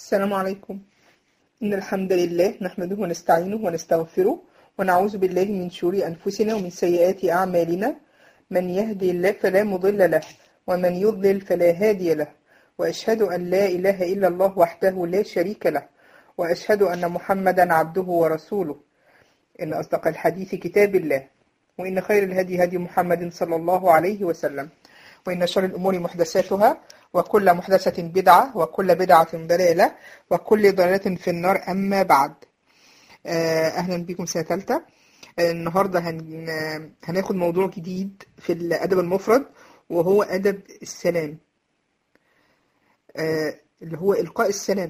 السلام عليكم إن الحمد لله نحمده ونستعينه ونستغفره ونعوذ بالله من شرور أنفسنا ومن سيئات أعمالنا من يهدي الله فلا مضل له ومن يضلل فلا هادي له وأشهد أن لا إله إلا الله وحده لا شريك له وأشهد أن محمدا عبده ورسوله إن أصدق الحديث كتاب الله وإن خير الهدي هدي محمد صلى الله عليه وسلم وإن شر الأمور محدثاتها وكل محدثة بدعة وكل بدعة ضلالة وكل ضلالة في النار أما بعد آه، أهلا بكم سنة ثالثة آه، النهاردة هن... هناخد موضوع جديد في الأدب المفرد وهو أدب السلام آه، اللي هو إلقاء السلام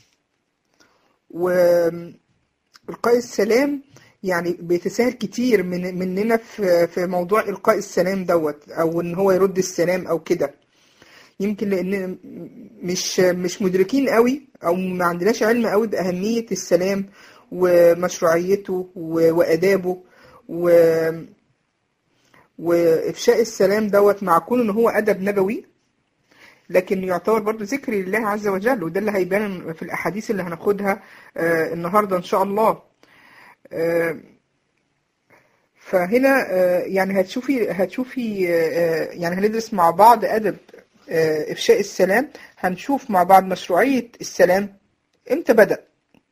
وإلقاء السلام يعني بيتساهل كتير من مننا في في موضوع إلقاء السلام دوت أو إن هو يرد السلام أو كده يمكن لان مش مش مدركين قوي او ما عندناش علم قوي باهميه السلام ومشروعيته و- وادابه و وافشاء السلام دوت مع كونه ان هو ادب نبوي لكن يعتبر برضو ذكر لله عز وجل وده اللي هيبان في الاحاديث اللي هناخدها آه، النهارده ان شاء الله آه، فهنا آه، يعني هتشوفي هتشوفي آه، يعني هندرس مع بعض ادب آه، إفشاء السلام هنشوف مع بعض مشروعية السلام إمتى بدأ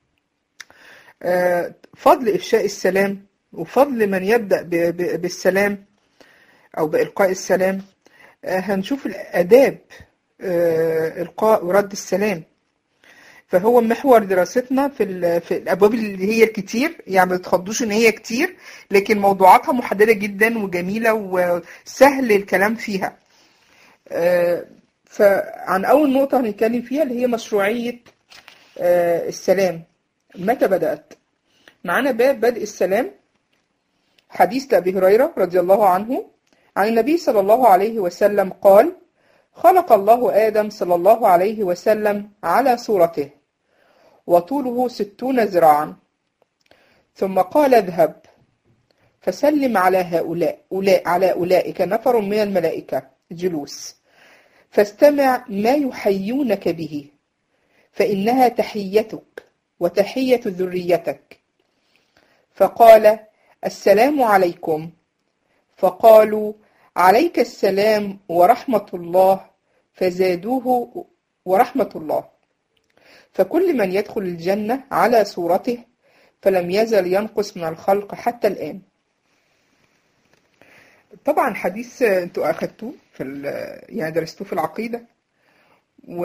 آه، فضل إفشاء السلام وفضل من يبدأ ب- ب- بالسلام أو بإلقاء السلام آه، هنشوف الآداب آه، إلقاء ورد السلام فهو محور دراستنا في ال- في الابواب اللي هي الكتير يعني ما تتخضوش ان هي كتير لكن موضوعاتها محدده جدا وجميله وسهل الكلام فيها آه، فعن أول نقطة هنتكلم فيها اللي هي مشروعية آه، السلام متى بدأت؟ معانا باب بدء السلام حديث لأبي هريرة رضي الله عنه عن النبي صلى الله عليه وسلم قال خلق الله آدم صلى الله عليه وسلم على صورته وطوله ستون ذراعا ثم قال اذهب فسلم على هؤلاء أولاء على أولئك نفر من الملائكة جلوس فاستمع ما يحيونك به فإنها تحيتك وتحية ذريتك فقال السلام عليكم فقالوا عليك السلام ورحمة الله فزادوه ورحمة الله فكل من يدخل الجنة على صورته فلم يزل ينقص من الخلق حتى الآن طبعا حديث انتوا اخدتوه في ال- يعني درستوه في العقيدة و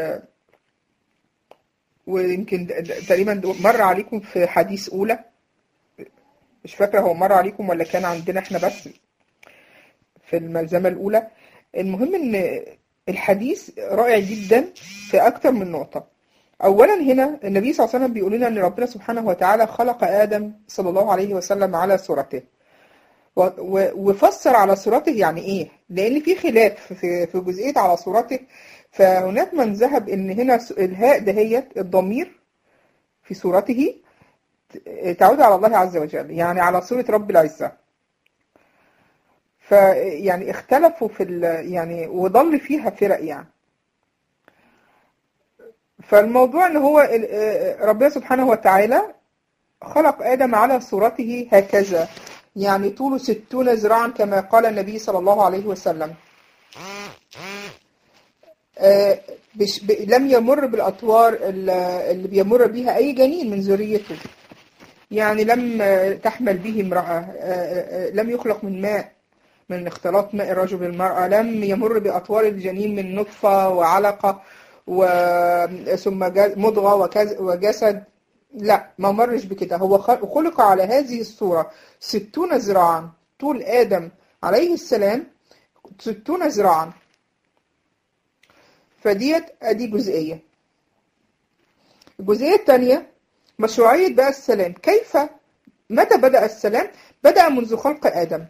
ويمكن د- د- تقريبا د- مر عليكم في حديث أولى مش فاكرة هو مر عليكم ولا كان عندنا احنا بس في الملزمة الأولى المهم إن الحديث رائع جدا في أكتر من نقطة أولا هنا النبي صلى الله عليه وسلم بيقول لنا إن ربنا سبحانه وتعالى خلق آدم صلى الله عليه وسلم على صورته و- و- وفسر على صورته يعني ايه لان في خلاف في في جزئيه على صورته فهناك من ذهب ان هنا س- الهاء دهيت الضمير في صورته ت- تعود على الله عز وجل يعني على صورة رب العزة فيعني اختلفوا في ال يعني وضل فيها فرق يعني فالموضوع ان هو ال- آه، ربنا سبحانه وتعالى خلق آدم على صورته هكذا يعني طوله ستون ذراعا كما قال النبي صلى الله عليه وسلم آه، بش ب... لم يمر بالأطوار ال- اللي بيمر بها أي جنين من ذريته يعني لم آه، تحمل به امرأة آه، آه، آه، لم يخلق من ماء من اختلاط ماء الرجل بالمرأة لم يمر بأطوار الجنين من نطفة وعلقة و... ثم جا- مضغة وكز... وجسد لا ما مرش بكده هو خ- خلق على هذه الصورة ستون ذراعا طول آدم عليه السلام ستون ذراعا فديت ادي جزئية الجزئية الثانية مشروعية بقى السلام كيف متى بدأ السلام بدأ منذ خلق آدم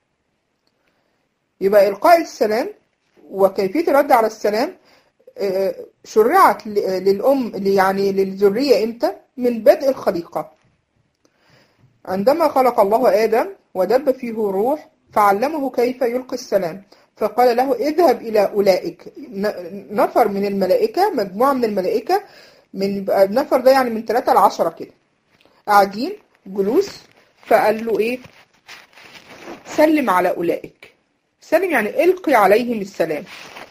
يبقى إلقاء السلام وكيفية الرد على السلام آه، شرعت ل- للأم يعني للذرية إمتى من بدء الخليقة عندما خلق الله آدم ودب فيه روح فعلمه كيف يلقي السلام فقال له اذهب إلى أولئك ن- نفر من الملائكة مجموعة من الملائكة من يبقى النفر ده يعني من 3 ل 10 كده قاعدين جلوس فقال له ايه سلم على اولئك سلم يعني القي عليهم السلام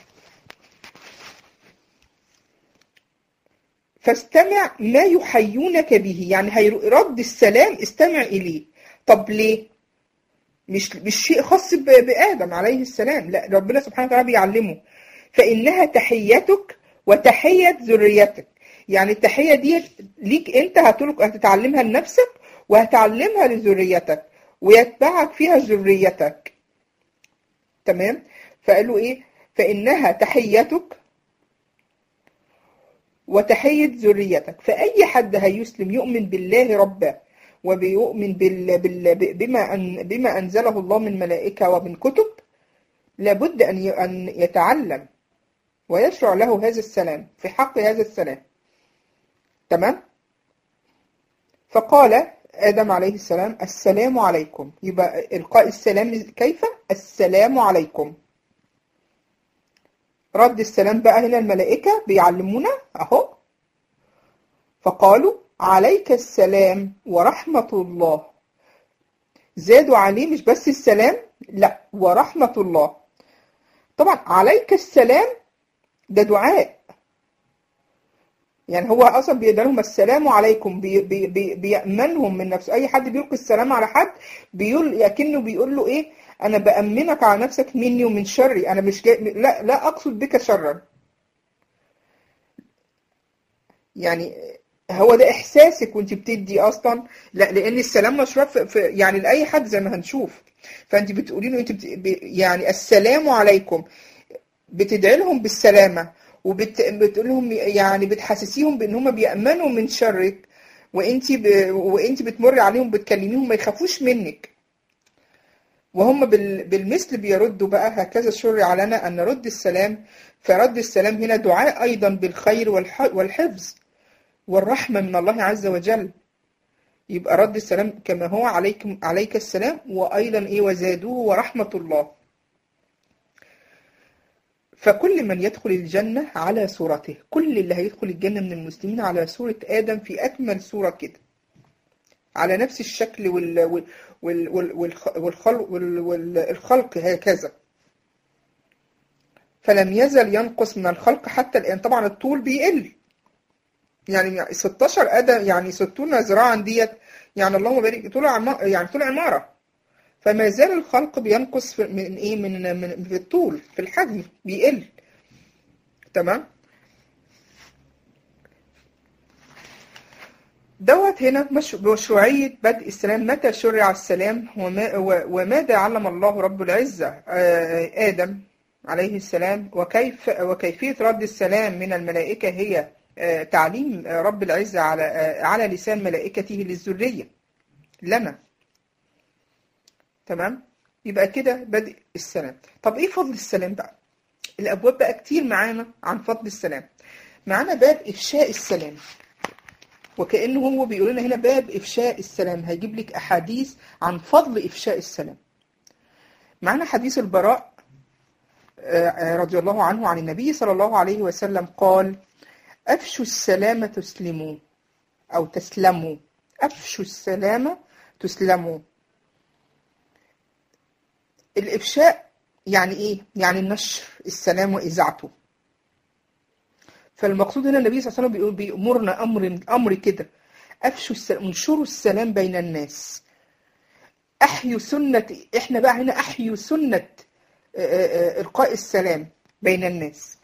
فاستمع ما يحيونك به يعني هيرد السلام استمع اليه طب ليه مش مش شيء خاص ب- بآدم عليه السلام لا ربنا سبحانه وتعالى بيعلمه فإنها تحيتك وتحية ذريتك يعني التحية دي ليك انت هتلق هتتعلمها لنفسك وهتعلمها لذريتك ويتبعك فيها ذريتك تمام فقالوا ايه فإنها تحيتك وتحية ذريتك فأي حد هيسلم يؤمن بالله ربا وبيؤمن بال... بال... بما أن... بما أنزله الله من ملائكة ومن كتب لابد أن ي... أن يتعلم ويشرع له هذا السلام في حق هذا السلام تمام فقال آدم عليه السلام السلام عليكم يبقى إلقاء السلام كيف السلام عليكم رد السلام بقى هنا الملائكة بيعلمونا أهو فقالوا عليك السلام ورحمة الله زادوا عليه مش بس السلام لا ورحمة الله طبعا عليك السلام ده دعاء يعني هو اصلا بيدعي لهم السلام عليكم بي بي بي بيأمنهم من نفسه اي حد بيلقي السلام على حد بيقول اكنه بيقول له ايه انا بأمنك على نفسك مني ومن شري انا مش جاي لا لا اقصد بك شرا يعني هو ده احساسك وانت بتدي اصلا لا لان السلام مشروع في في- يعني لاي حد زي ما هنشوف فانت بتقولي له انت بت... ب- يعني السلام عليكم بتدعي لهم بالسلامه وبتقول لهم يعني بتحسسيهم بان هم بيأمنوا من شرك وانت ب... وانت بتمر عليهم بتكلميهم ما يخافوش منك وهم بال... بالمثل بيردوا بقى هكذا شرع لنا ان نرد السلام فرد السلام هنا دعاء ايضا بالخير والح... والحفظ والرحمة من الله عز وجل يبقى رد السلام كما هو عليكم عليك السلام وأيضا إيه وزادوه ورحمة الله فكل من يدخل الجنة على صورته كل اللي هيدخل الجنة من المسلمين على صورة آدم في أكمل صورة كده على نفس الشكل وال وال وال وال والخ- والخلق وال والخلق هكذا فلم يزل ينقص من الخلق حتى الآن طبعا الطول بيقل يعني 16 قدم يعني 60 ذراعا ديت يعني اللهم بارك طول عما يعني طول عمارة فما زال الخلق بينقص في- من ايه من من في الطول في الحجم بيقل تمام دوت هنا مش- مشروعية بدء السلام متى شرع السلام وما و- وماذا علم الله رب العزة آه، آدم عليه السلام وكيف وكيفية رد السلام من الملائكة هي آه، تعليم آه، رب العزة على آه، على لسان ملائكته للذرية لنا تمام يبقى كده بدء السلام طب ايه فضل السلام بقى الابواب بقى كتير معانا عن فضل السلام معانا باب افشاء السلام وكأنه هو بيقول لنا هنا باب إفشاء السلام هيجيب لك أحاديث عن فضل إفشاء السلام معنا حديث البراء آه، آه، رضي الله عنه عن النبي صلى الله عليه وسلم قال أفشوا السلام تسلموا أو تسلموا أفشوا السلام تسلموا الإفشاء يعني إيه؟ يعني النشر السلام وإذاعته فالمقصود هنا النبي صلى الله عليه وسلم بيقول بيأمرنا أمر أمر كده أفشوا السلام انشروا السلام بين الناس أحيوا سنة إحنا بقى هنا أحيوا سنة آه، آه، إلقاء السلام بين الناس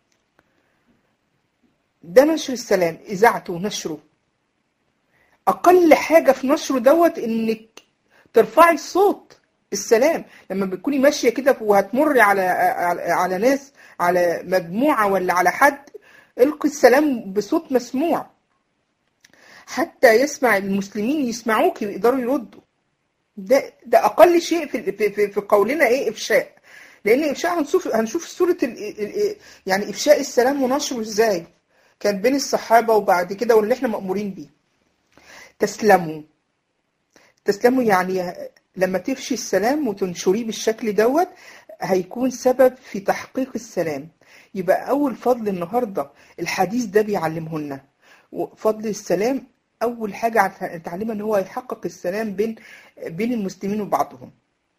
ده نشر السلام إذاعته ونشره أقل حاجة في نشره دوت إنك ترفعي الصوت السلام لما بتكوني ماشية كده وهتمر على على على ناس على مجموعة ولا على حد القي السلام بصوت مسموع حتى يسمع المسلمين يسمعوك ويقدروا يردوا ده ده اقل شيء في في في- في قولنا ايه افشاء لان افشاء هنشوف هنشوف سوره ال ال يعني افشاء السلام ونشره ازاي كان بين الصحابه وبعد كده واللي احنا مامورين بيه تسلموا تسلموا يعني لما تفشي السلام وتنشريه بالشكل دوت هيكون سبب في تحقيق السلام يبقى أول فضل النهاردة الحديث ده بيعلمه لنا وفضل السلام أول حاجة هنتعلمها إن هو يحقق السلام بين بين المسلمين وبعضهم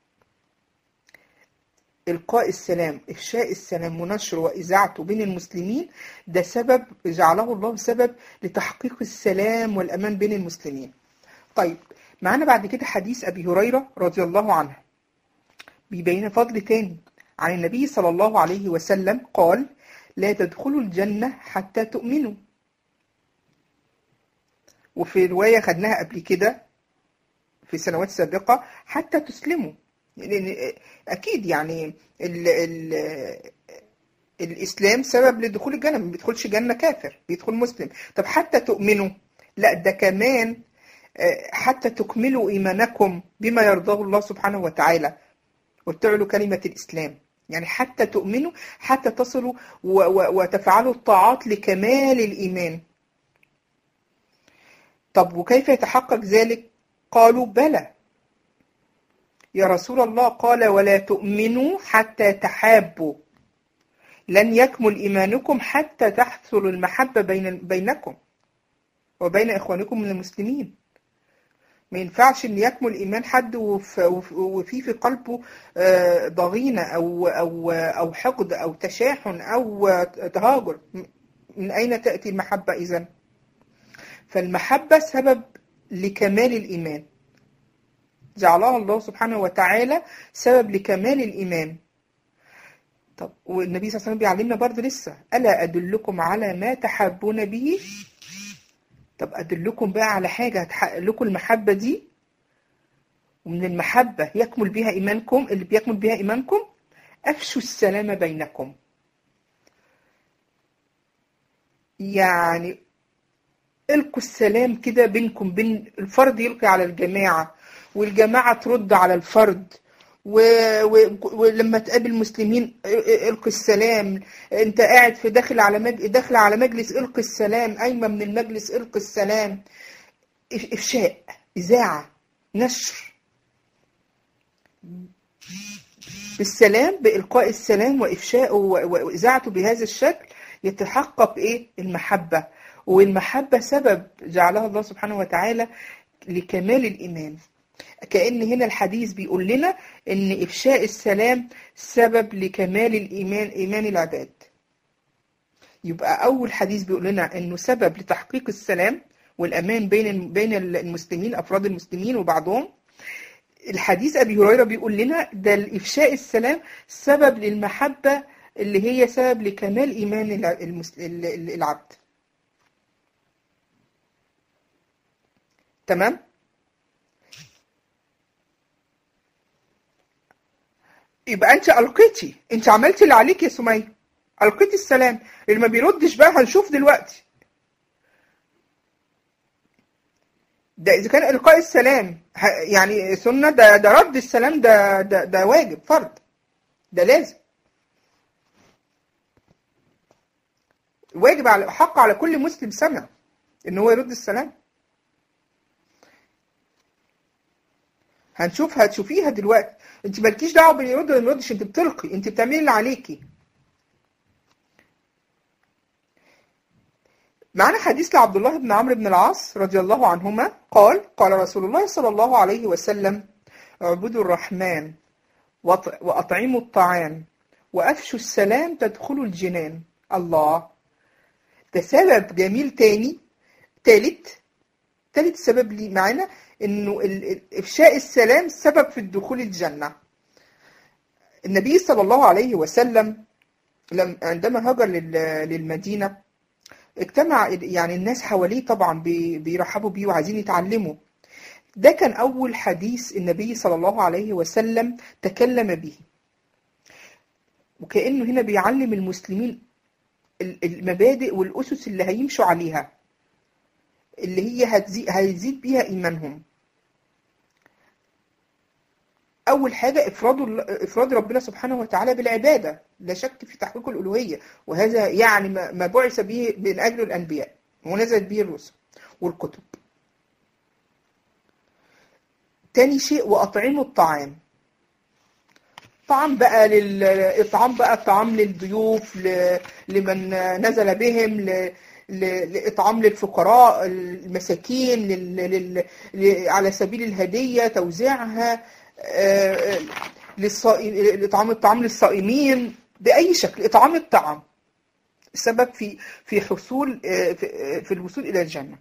إلقاء السلام إفشاء السلام ونشره وإذاعته بين المسلمين ده سبب جعله الله سبب لتحقيق السلام والأمان بين المسلمين طيب معانا بعد كده حديث أبي هريرة رضي الله عنه بيبين فضل تاني عن النبي صلى الله عليه وسلم قال لا تدخلوا الجنة حتى تؤمنوا وفي رواية خدناها قبل كده في سنوات سابقة حتى تسلموا لأن أكيد يعني ال ال الإسلام سبب لدخول الجنة ما بيدخلش جنة كافر بيدخل مسلم طب حتى تؤمنوا لا ده كمان حتى تكملوا إيمانكم بما يرضاه الله سبحانه وتعالى وتعلوا كلمة الإسلام يعني حتى تؤمنوا حتى تصلوا وتفعلوا الطاعات لكمال الإيمان طب وكيف يتحقق ذلك قالوا بلى يا رسول الله قال ولا تؤمنوا حتى تحابوا لن يكمل إيمانكم حتى تحصل المحبة بين بينكم وبين إخوانكم من المسلمين ما ينفعش ان يكمل ايمان حد وفي في قلبه ضغينه او او او حقد او تشاحن او تهاجر من اين تاتي المحبه اذا فالمحبه سبب لكمال الايمان جعلها الله سبحانه وتعالى سبب لكمال الايمان طب والنبي صلى الله عليه وسلم بيعلمنا برضه لسه الا ادلكم على ما تحبون به طب أدلكم بقى على حاجة هتحقق لكم المحبة دي ومن المحبة يكمل بها إيمانكم اللي بيكمل بها إيمانكم أفشوا السلام بينكم يعني القوا السلام كده بينكم بين الفرد يلقي على الجماعة والجماعة ترد على الفرد و... و... ولما تقابل مسلمين القي السلام انت قاعد في داخل على مج... داخل على مجلس القي السلام قايمه من المجلس القي السلام افشاء اذاعه نشر بالسلام بالقاء السلام وافشائه واذاعته بهذا الشكل يتحقق ايه المحبه والمحبه سبب جعلها الله سبحانه وتعالى لكمال الايمان كأن هنا الحديث بيقول لنا إن إفشاء السلام سبب لكمال الإيمان إيمان العباد يبقى أول حديث بيقول لنا إنه سبب لتحقيق السلام والأمان بين بين المسلمين أفراد المسلمين وبعضهم الحديث أبي هريرة بيقول لنا ده إفشاء السلام سبب للمحبة اللي هي سبب لكمال إيمان العبد تمام؟ يبقى انت القيتي انت عملتي اللي عليك يا سميه القيتي السلام اللي ما بيردش بقى هنشوف دلوقتي ده اذا كان القاء السلام يعني سنه ده ده رد السلام ده ده ده واجب فرض ده لازم واجب على حق على كل مسلم سمع ان هو يرد السلام هنشوف هتشوفيها دلوقتي انت مالكيش دعوه باللي يرد ولا ما يردش انت بتلقي انت بتعملي اللي عليكي معنا حديث لعبد الله بن عمرو بن العاص رضي الله عنهما قال قال رسول الله صلى الله عليه وسلم اعبدوا الرحمن وأطعموا الطعام وأفشوا السلام تدخلوا الجنان الله ده سبب جميل تاني تالت تالت سبب لي معانا انه افشاء السلام سبب في الدخول الجنه النبي صلى الله عليه وسلم لم عندما هاجر للمدينه اجتمع يعني الناس حواليه طبعا بيرحبوا بيه وعايزين يتعلموا ده كان اول حديث النبي صلى الله عليه وسلم تكلم به وكانه هنا بيعلم المسلمين المبادئ والاسس اللي هيمشوا عليها اللي هي هتزيد, هيزيد بيها ايمانهم أول حاجة إفراد إفراد ربنا سبحانه وتعالى بالعبادة لا شك في تحقيق الألوهية وهذا يعني ما بعث به من أجل الأنبياء ونزلت به الرسل والكتب تاني شيء وأطعموا الطعام طعام بقى لل... الطعام بقى الطعام للضيوف ل... لمن نزل بهم ل... ل- لإطعام للفقراء المساكين لل... لل... ل- على سبيل الهدية توزيعها آه، للصائم لإطعام الطعام للصائمين بأي شكل إطعام الطعام سبب في في حصول آه، في آه، في الوصول إلى الجنة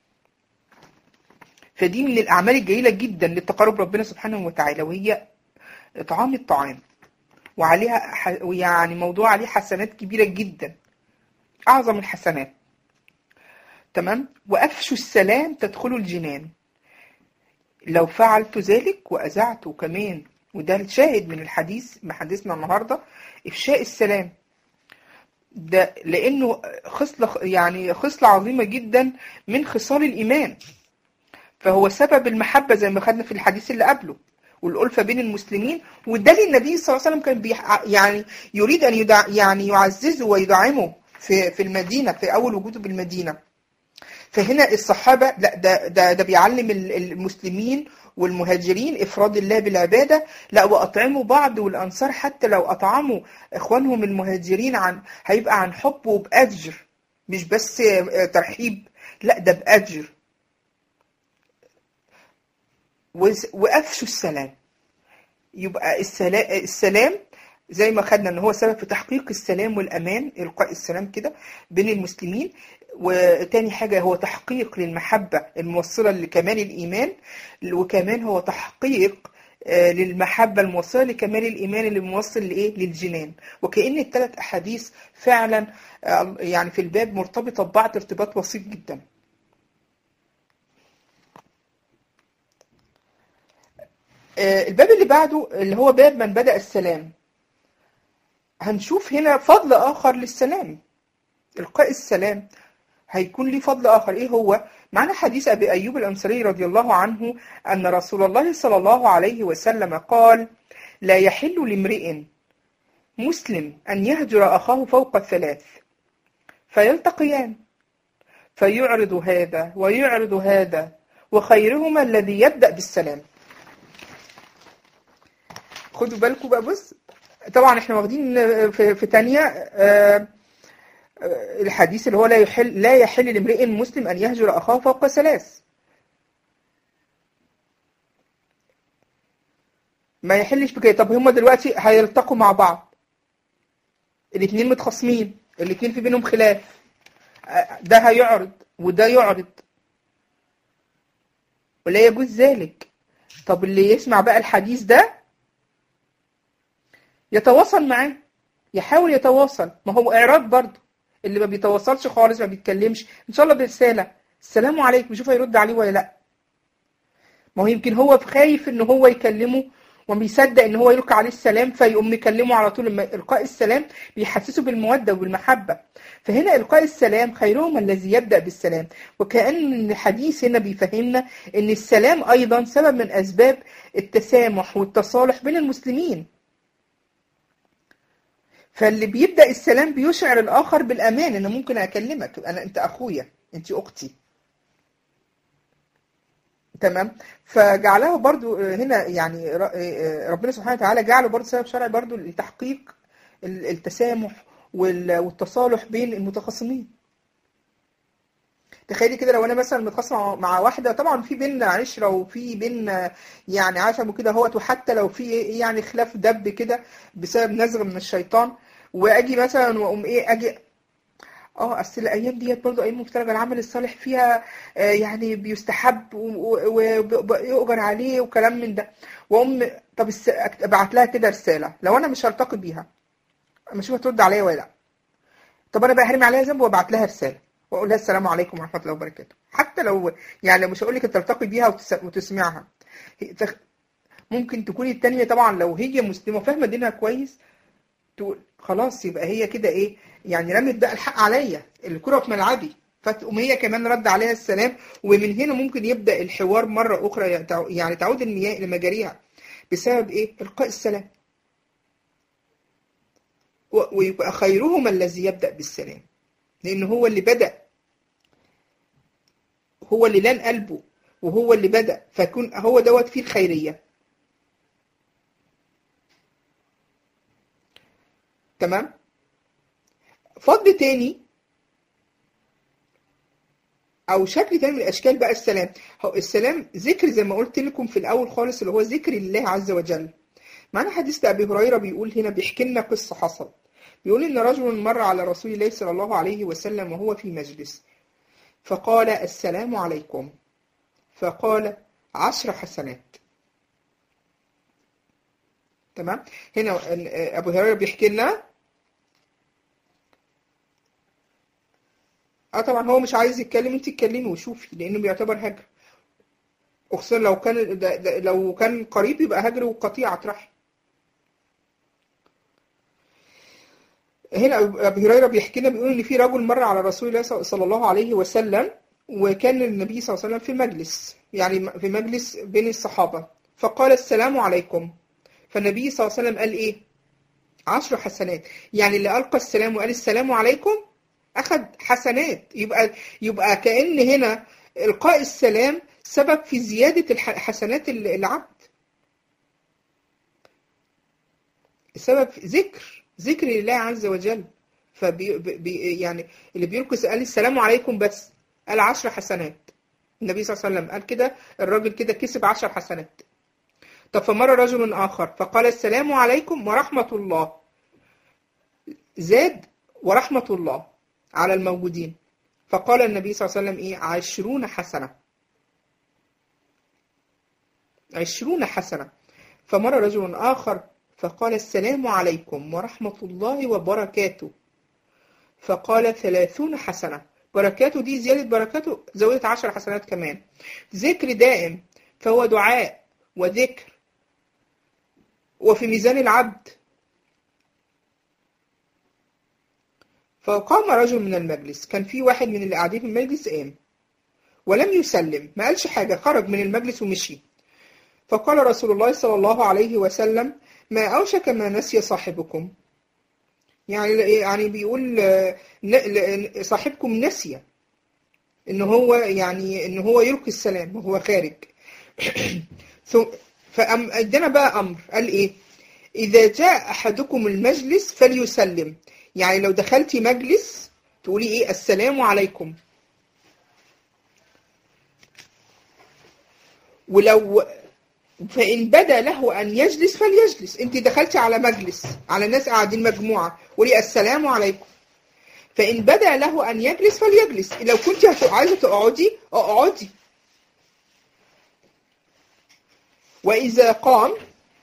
فدي من الأعمال الجليلة جدا للتقرب ربنا سبحانه وتعالى وهي إطعام الطعام وعليها ح- يعني موضوع عليه حسنات كبيرة جدا أعظم الحسنات تمام وأفشوا السلام تدخلوا الجنان لو فعلت ذلك وأذعت كمان وده الشاهد من الحديث من حديثنا النهاردة إفشاء السلام ده لأنه خصلة يعني خصلة عظيمة جدا من خصال الإيمان فهو سبب المحبة زي ما خدنا في الحديث اللي قبله والألفة بين المسلمين وده اللي النبي صلى الله عليه وسلم كان بيح... يعني يريد أن يدع... يعني يعززه ويدعمه في في المدينة في أول وجوده بالمدينة فهنا الصحابة لا ده ده ده بيعلم ال- المسلمين والمهاجرين إفراد الله بالعبادة لا وأطعموا بعض والأنصار حتى لو أطعموا إخوانهم المهاجرين عن هيبقى عن حب وبأجر مش بس آه، ترحيب لا ده بأجر وز- وأفشوا السلام يبقى السلام, السلام زي ما خدنا ان هو سبب في تحقيق السلام والامان القاء السلام كده بين المسلمين وتاني حاجة هو تحقيق للمحبة الموصلة لكمال الإيمان وكمان هو تحقيق آه، للمحبة الموصلة لكمال الإيمان اللي موصل لإيه؟ للجنان وكأن الثلاث أحاديث فعلا آه، يعني في الباب مرتبطة ببعض ارتباط بسيط جدا آه، الباب اللي بعده اللي هو باب من بدأ السلام هنشوف هنا فضل آخر للسلام إلقاء السلام هيكون ليه فضل آخر إيه هو؟ معنا حديث أبي أيوب الأنصاري رضي الله عنه أن رسول الله صلى الله عليه وسلم قال لا يحل لامرئ مسلم أن يهجر أخاه فوق الثلاث فيلتقيان فيعرض هذا ويعرض هذا وخيرهما الذي يبدأ بالسلام خدوا بالكم بقى بص طبعا احنا واخدين في, في تانية آه، آه، الحديث اللي هو لا يحل لا يحل لامرئ مسلم ان يهجر اخاه فوق ثلاث ما يحلش بكده طب هما دلوقتي هيلتقوا مع بعض الاتنين متخاصمين الاتنين في بينهم خلاف آه، ده هيعرض وده يعرض ولا يجوز ذلك طب اللي يسمع بقى الحديث ده يتواصل معاه يحاول يتواصل ما هو إعراض برضه اللي ما بيتواصلش خالص ما بيتكلمش إن شاء الله برسالة السلام عليكم يشوف هيرد عليه ولا لأ ما هو يمكن هو خايف إن هو يكلمه وما بيصدق إن هو يلقي عليه السلام فيقوم مكلمه على طول لما إلقاء السلام بيحسسه بالمودة وبالمحبة فهنا إلقاء السلام خيرهم الذي يبدأ بالسلام وكأن الحديث هنا بيفهمنا إن السلام أيضا سبب من أسباب التسامح والتصالح بين المسلمين فاللي بيبدأ السلام بيشعر الآخر بالأمان إن ممكن أكلمك أنا أنت أخويا أنت أختي تمام فجعله برضو هنا يعني ر- ربنا سبحانه وتعالى جعله برضو سبب شرعي برضو لتحقيق ال- التسامح وال- والتصالح بين المتخاصمين تخيلي كده لو انا مثلا متخاصم مع- مع واحده طبعا في بينا عشره وفي بينا يعني عشم وكده اهوت وحتى لو في يعني خلاف دب كده بسبب نزغ من الشيطان واجي مثلا واقوم ايه اجي اه اصل الايام ديت برضو ايام مفترجه العمل الصالح فيها آه، يعني بيستحب ويؤجر عليه وكلام من ده واقوم طب الس- أكت- ابعت لها كده رساله لو انا مش هلتقي بيها اما اشوف هترد عليا ولا لا طب انا بقى هرمي عليها ذنب وابعت لها رساله واقول لها السلام عليكم ورحمه الله وبركاته حتى لو يعني لو مش هقول لك تلتقي بيها وتس- وتسمعها هي- تخ- ممكن تكون التانية طبعا لو هي مسلمه وفاهمه دينها كويس تقول خلاص يبقى هي كده ايه يعني رمت بقى الحق عليا الكرة في ملعبي فتقوم هي كمان رد عليها السلام ومن هنا ممكن يبدأ الحوار مرة أخرى يتع- يعني تعود المياه لمجاريها بسبب إيه؟ إلقاء السلام و- ويبقى خيرهما الذي يبدأ بالسلام لأن هو اللي بدأ هو اللي لان قلبه وهو اللي بدأ فيكون هو دوت فيه الخيرية تمام فضل تاني او شكل تاني من الاشكال بقى السلام هو السلام ذكر زي ما قلت لكم في الاول خالص اللي هو ذكر الله عز وجل معنا حديث ابي هريره بيقول هنا بيحكي لنا قصه حصلت بيقول ان رجل مر على رسول الله صلى الله عليه وسلم وهو في مجلس فقال السلام عليكم فقال عشر حسنات تمام هنا ابو هريره بيحكي لنا اه طبعا هو مش عايز يتكلم انت اتكلمي وشوفي لانه بيعتبر هجر وخصوصا لو كان ده ده لو كان قريب يبقى هجر وقطيعة رحم هنا ابو هريره بيحكي لنا بيقول ان في رجل مر على رسول الله صلى الله عليه وسلم وكان النبي صلى الله عليه وسلم في مجلس يعني في مجلس بين الصحابه فقال السلام عليكم فالنبي صلى الله عليه وسلم قال ايه عشر حسنات يعني اللي القى السلام وقال السلام عليكم اخذ حسنات يبقى يبقى كأن هنا القاء السلام سبب في زيادة الحسنات العبد السبب ذكر ذكر لله عز وجل فبي بي يعني اللي بيلقي قال السلام عليكم بس قال عشر حسنات النبي صلى الله عليه وسلم قال كده الراجل كده كسب عشر حسنات طب فمر رجل آخر فقال السلام عليكم ورحمة الله زاد ورحمة الله على الموجودين فقال النبي صلى الله عليه وسلم إيه عشرون حسنة عشرون حسنة فمر رجل آخر فقال السلام عليكم ورحمة الله وبركاته فقال ثلاثون حسنة بركاته دي زيادة بركاته زودت عشر حسنات كمان ذكر دائم فهو دعاء وذكر وفي ميزان العبد فقام رجل من المجلس كان في واحد من اللي قاعدين في المجلس قام ولم يسلم ما قالش حاجة خرج من المجلس ومشي فقال رسول الله صلى الله عليه وسلم ما أوشك ما نسي صاحبكم يعني يعني بيقول صاحبكم نسي ان هو يعني ان هو يلقي السلام وهو خارج فأم ادانا بقى امر قال ايه اذا جاء احدكم المجلس فليسلم يعني لو دخلتي مجلس تقولي ايه السلام عليكم ولو فإن بدا له أن يجلس فليجلس أنت دخلتي على مجلس على ناس قاعدين مجموعة قولي السلام عليكم فإن بدا له أن يجلس فليجلس لو كنت عايزة تقعدي اقعدي وإذا قام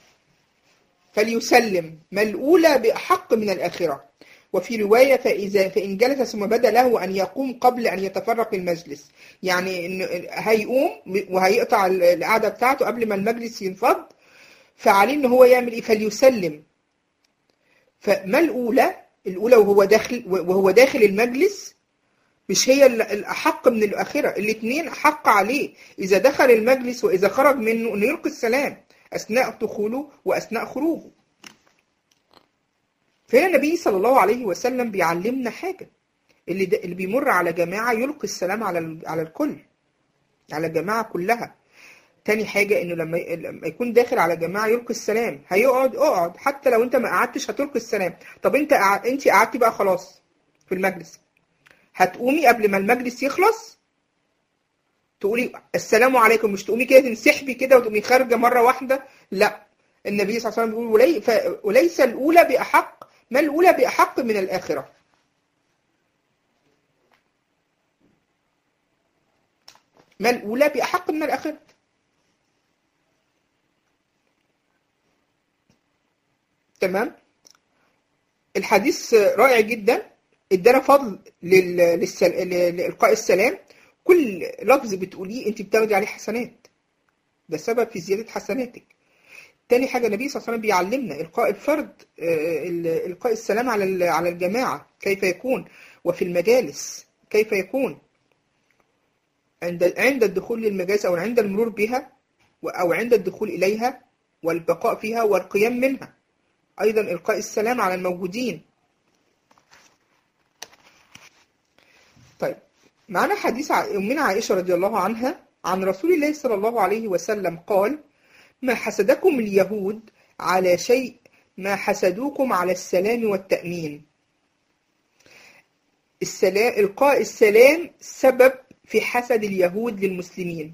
فليسلم ما الأولى بأحق من الآخرة وفي رواية فإذا فإن جلس ثم بدا له أن يقوم قبل أن يتفرق المجلس يعني إن هيقوم وهيقطع القعدة بتاعته قبل ما المجلس ينفض فعليه إن هو يعمل إيه فليسلم فما الأولى الأولى وهو داخل وهو داخل المجلس مش هي الأحق من الآخرة الاثنين أحق عليه إذا دخل المجلس وإذا خرج منه أن يلقي السلام أثناء دخوله وأثناء خروجه فهنا النبي صلى الله عليه وسلم بيعلمنا حاجة اللي, ده اللي بيمر على جماعة يلقي السلام على على الكل على الجماعة كلها تاني حاجة انه لما لما يكون داخل على جماعة يلقي السلام هيقعد اقعد حتى لو انت ما قعدتش هتلقي السلام طب انت قعد انت قعدتي بقى خلاص في المجلس هتقومي قبل ما المجلس يخلص تقولي السلام عليكم مش تقومي كده تنسحبي كده وتقومي خارجة مرة واحدة لا النبي صلى الله عليه وسلم بيقول ولي وليس الأولى بأحق ما الأولى بأحق من الآخرة ما الأولى بأحق من الآخرة تمام الحديث رائع جدا ادانا فضل لل... للسل... لإلقاء السلام كل لفظ بتقوليه انت بتاخدي عليه حسنات ده سبب في زيادة حسناتك تاني حاجة النبي صلى الله عليه وسلم بيعلمنا إلقاء الفرد إلقاء السلام على على الجماعة كيف يكون وفي المجالس كيف يكون عند عند الدخول للمجالس أو عند المرور بها أو عند الدخول إليها والبقاء فيها والقيام منها أيضا إلقاء السلام على الموجودين طيب معنا حديث أمنا عائشة رضي الله عنها عن رسول الله صلى الله عليه وسلم قال ما حسدكم اليهود على شيء ما حسدوكم على السلام والتأمين السلام إلقاء السلام سبب في حسد اليهود للمسلمين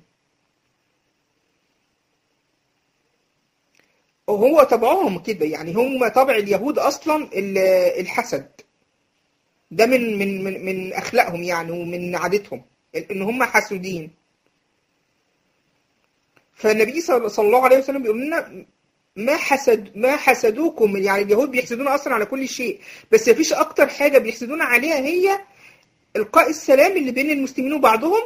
وهو طبعهم كده يعني هم طبع اليهود اصلا ال- الحسد ده من من من من اخلاقهم يعني ومن عادتهم ان هم حسودين فالنبي صلى صلى الله عليه وسلم بيقول لنا ما حسد ما حسدوكم يعني اليهود بيحسدونا اصلا على كل شيء بس مفيش اكتر حاجه بيحسدونا عليها هي القاء السلام اللي بين المسلمين وبعضهم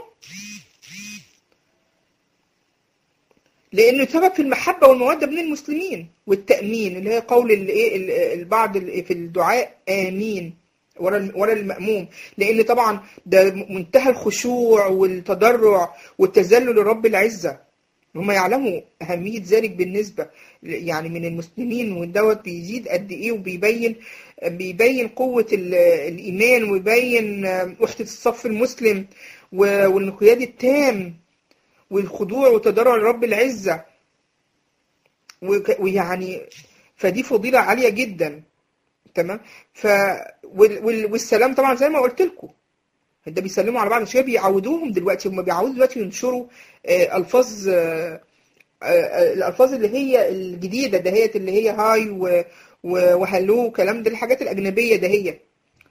لانه سبب في المحبه والموده بين المسلمين والتامين اللي هي قول الايه ال- البعض ال- في الدعاء امين ورا الم- ورا الماموم لان طبعا ده منتهى الخشوع والتضرع والتذلل لرب العزه هم يعلموا أهمية ذلك بالنسبة ل- يعني من المسلمين والدوت بيزيد قد إيه وبيبين بيبين قوة ال- الإيمان ويبين وحدة الصف المسلم و- والانقياد التام والخضوع والتضرع لرب العزة وك- ويعني فدي فضيلة عالية جدا تمام ف وال- وال- والسلام طبعا زي ما قلت لكم ده بيسلموا على بعض شويه بيعودوهم دلوقتي هم بيعودوا دلوقتي ينشروا آه، الفاظ آه، آه، الالفاظ اللي هي الجديده دهيت اللي هي هاي و- و- وهلو وكلام ده الحاجات الاجنبيه دهيت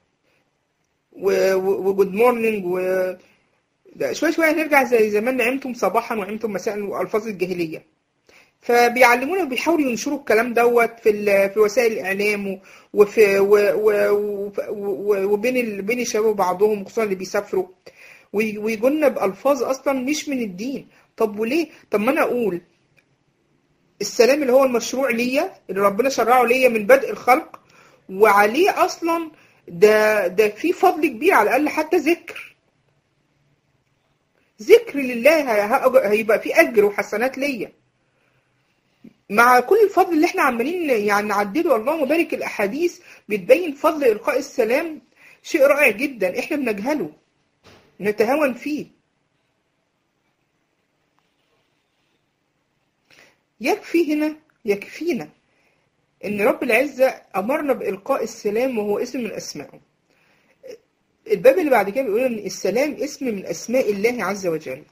وجود مورنينج و ده شويه شويه هنرجع زي زمان نعمتم صباحا وعمتم مساء والفاظ الجاهليه فبيعلمونا وبيحاولوا ينشروا الكلام دوت في ال- في وسائل الاعلام و- وفي و و و و وبين ال- بين الشباب وبعضهم خصوصا اللي بيسافروا وي- ويجونا بألفاظ أصلا مش من الدين طب وليه؟ طب ما أنا أقول السلام اللي هو المشروع ليا اللي ربنا شرعه ليا من بدء الخلق وعليه أصلا ده ده في فضل كبير على الأقل حتى ذكر ذكر لله ه- هيبقى في أجر وحسنات ليا مع كل الفضل اللي احنا عمالين يعني نعدده اللهم بارك الأحاديث بتبين فضل إلقاء السلام شيء رائع جدا احنا بنجهله نتهاون فيه يكفي هنا يكفينا ان رب العزة امرنا بإلقاء السلام وهو اسم من اسمائه الباب اللي بعد كده بيقول ان السلام اسم من اسماء الله عز وجل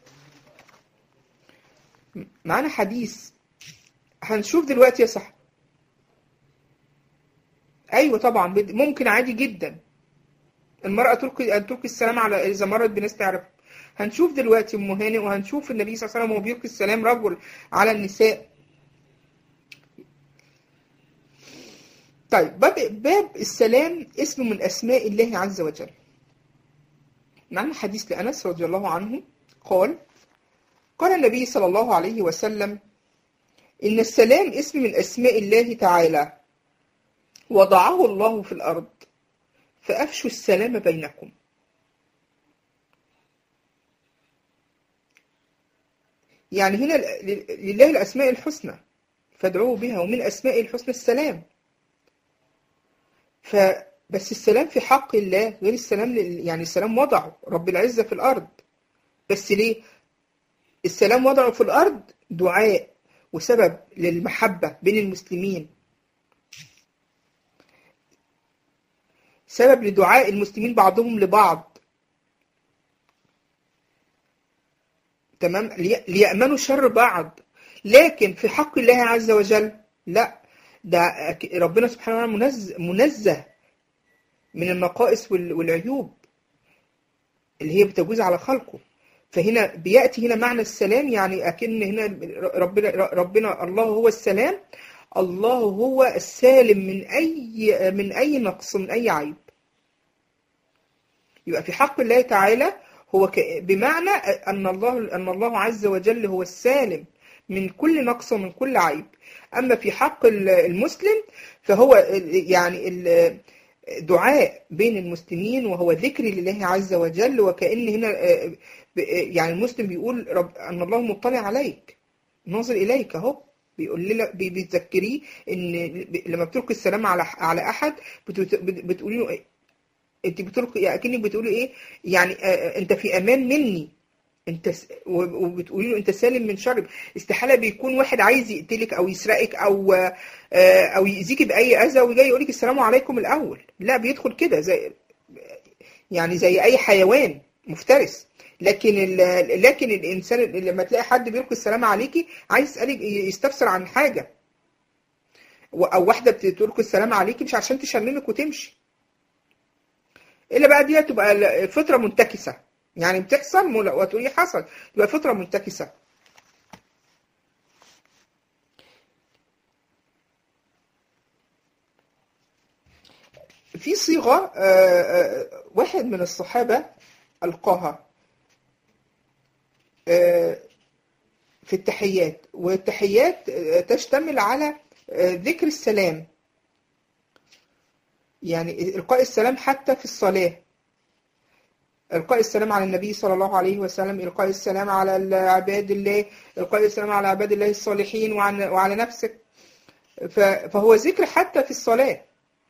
معانا حديث هنشوف دلوقتي يا صاحبي ايوه طبعا بد- ممكن عادي جدا المرأة تلقي أن تلقي السلام على إذا مرت بناس تعرف هنشوف دلوقتي أم هانئ وهنشوف النبي صلى الله عليه وسلم وهو بيلقي السلام رجل على النساء طيب باب, باب السلام اسم من أسماء الله عز وجل معنا حديث لأنس رضي الله عنه قال قال النبي صلى الله عليه وسلم إن السلام اسم من أسماء الله تعالى وضعه الله في الأرض فأفشوا السلام بينكم يعني هنا ل- لله الأسماء الحسنى فادعوه بها ومن أسماء الحسنى السلام فبس السلام في حق الله غير السلام لل- يعني السلام وضعه رب العزة في الأرض بس ليه السلام وضعه في الأرض دعاء وسبب للمحبة بين المسلمين سبب لدعاء المسلمين بعضهم لبعض تمام لي- ليأمنوا شر بعض لكن في حق الله عز وجل لا ده أك- ربنا سبحانه وتعالى منزه, منزه من النقائص وال- والعيوب اللي هي بتجوز على خلقه فهنا بيأتي هنا معنى السلام يعني أكن هنا ربنا ربنا الله هو السلام الله هو السالم من أي من أي نقص من أي عيب يبقى في حق الله تعالى هو ك... بمعنى أن الله أن الله عز وجل هو السالم من كل نقص ومن كل عيب أما في حق ال- المسلم فهو ال- يعني ال- دعاء بين المسلمين وهو ذكر لله عز وجل وكأن هنا آه، ب- آه، يعني المسلم بيقول رب أن الله مطلع عليك ناظر إليك أهو بيقول لنا بي- بتذكريه ان ب- لما بتلقي السلام على على احد بت- بت- بتقولي له إيه؟ انت بتلقي يعني اكنك بتقولي ايه يعني آه، آه، انت في امان مني انت س- وب- وبتقولي له انت سالم من شر استحاله بيكون واحد عايز يقتلك او يسرقك او آه، او يأذيك باي اذى وجاي يقول لك السلام عليكم الاول لا بيدخل كده زي يعني زي اي حيوان مفترس لكن ال- لكن الانسان لما تلاقي حد بيلقي السلام عليكي عايز يسالك يستفسر عن حاجه و- او واحده بتلقي السلام عليكي مش عشان تشممك وتمشي الا بقى دي تبقى ال- فتره منتكسه يعني بتحصل مل- وتقولي حصل تبقى فتره منتكسه في صيغه آه، آه، واحد من الصحابه القاها آه، في التحيات والتحيات آه، تشتمل على آه، ذكر السلام يعني إلقاء السلام حتى في الصلاة إلقاء السلام على النبي صلى الله عليه وسلم إلقاء السلام على عباد الله إلقاء السلام على عباد الله الصالحين وعن وعلى نفسك ف- فهو ذكر حتى في الصلاة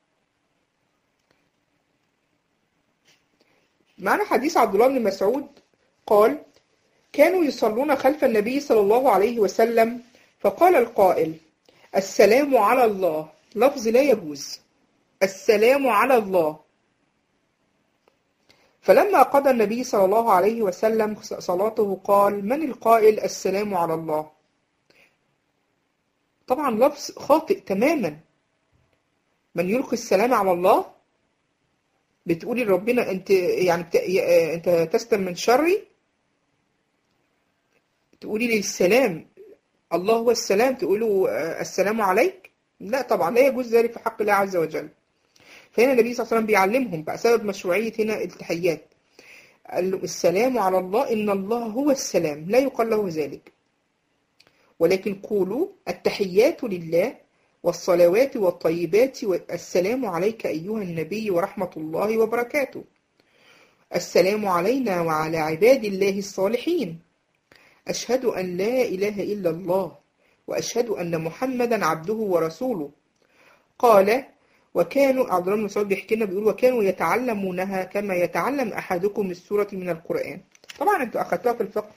معنا حديث عبد الله بن مسعود قال كانوا يصلون خلف النبي صلى الله عليه وسلم فقال القائل السلام على الله لفظ لا يجوز السلام على الله فلما قضى النبي صلى الله عليه وسلم صلاته قال من القائل السلام على الله طبعا لفظ خاطئ تماما من يلقي السلام على الله بتقولي لربنا انت يعني بت... انت تسلم من شري تقولي لي السلام الله هو السلام تقولوا آه، السلام عليك لا طبعا لا يجوز ذلك في حق الله عز وجل فهنا النبي صلى الله عليه وسلم بيعلمهم بقى سبب مشروعية هنا التحيات قال له السلام على الله إن الله هو السلام لا يقال له ذلك ولكن قولوا التحيات لله والصلوات والطيبات والسلام عليك أيها النبي ورحمة الله وبركاته السلام علينا وعلى عباد الله الصالحين أشهد أن لا إله إلا الله وأشهد أن محمدا عبده ورسوله قال وكانوا عبد الله بن مسعود بيحكي لنا بيقول وكانوا يتعلمونها كما يتعلم أحدكم السورة من القرآن طبعا انتوا أخذتوها في الفقه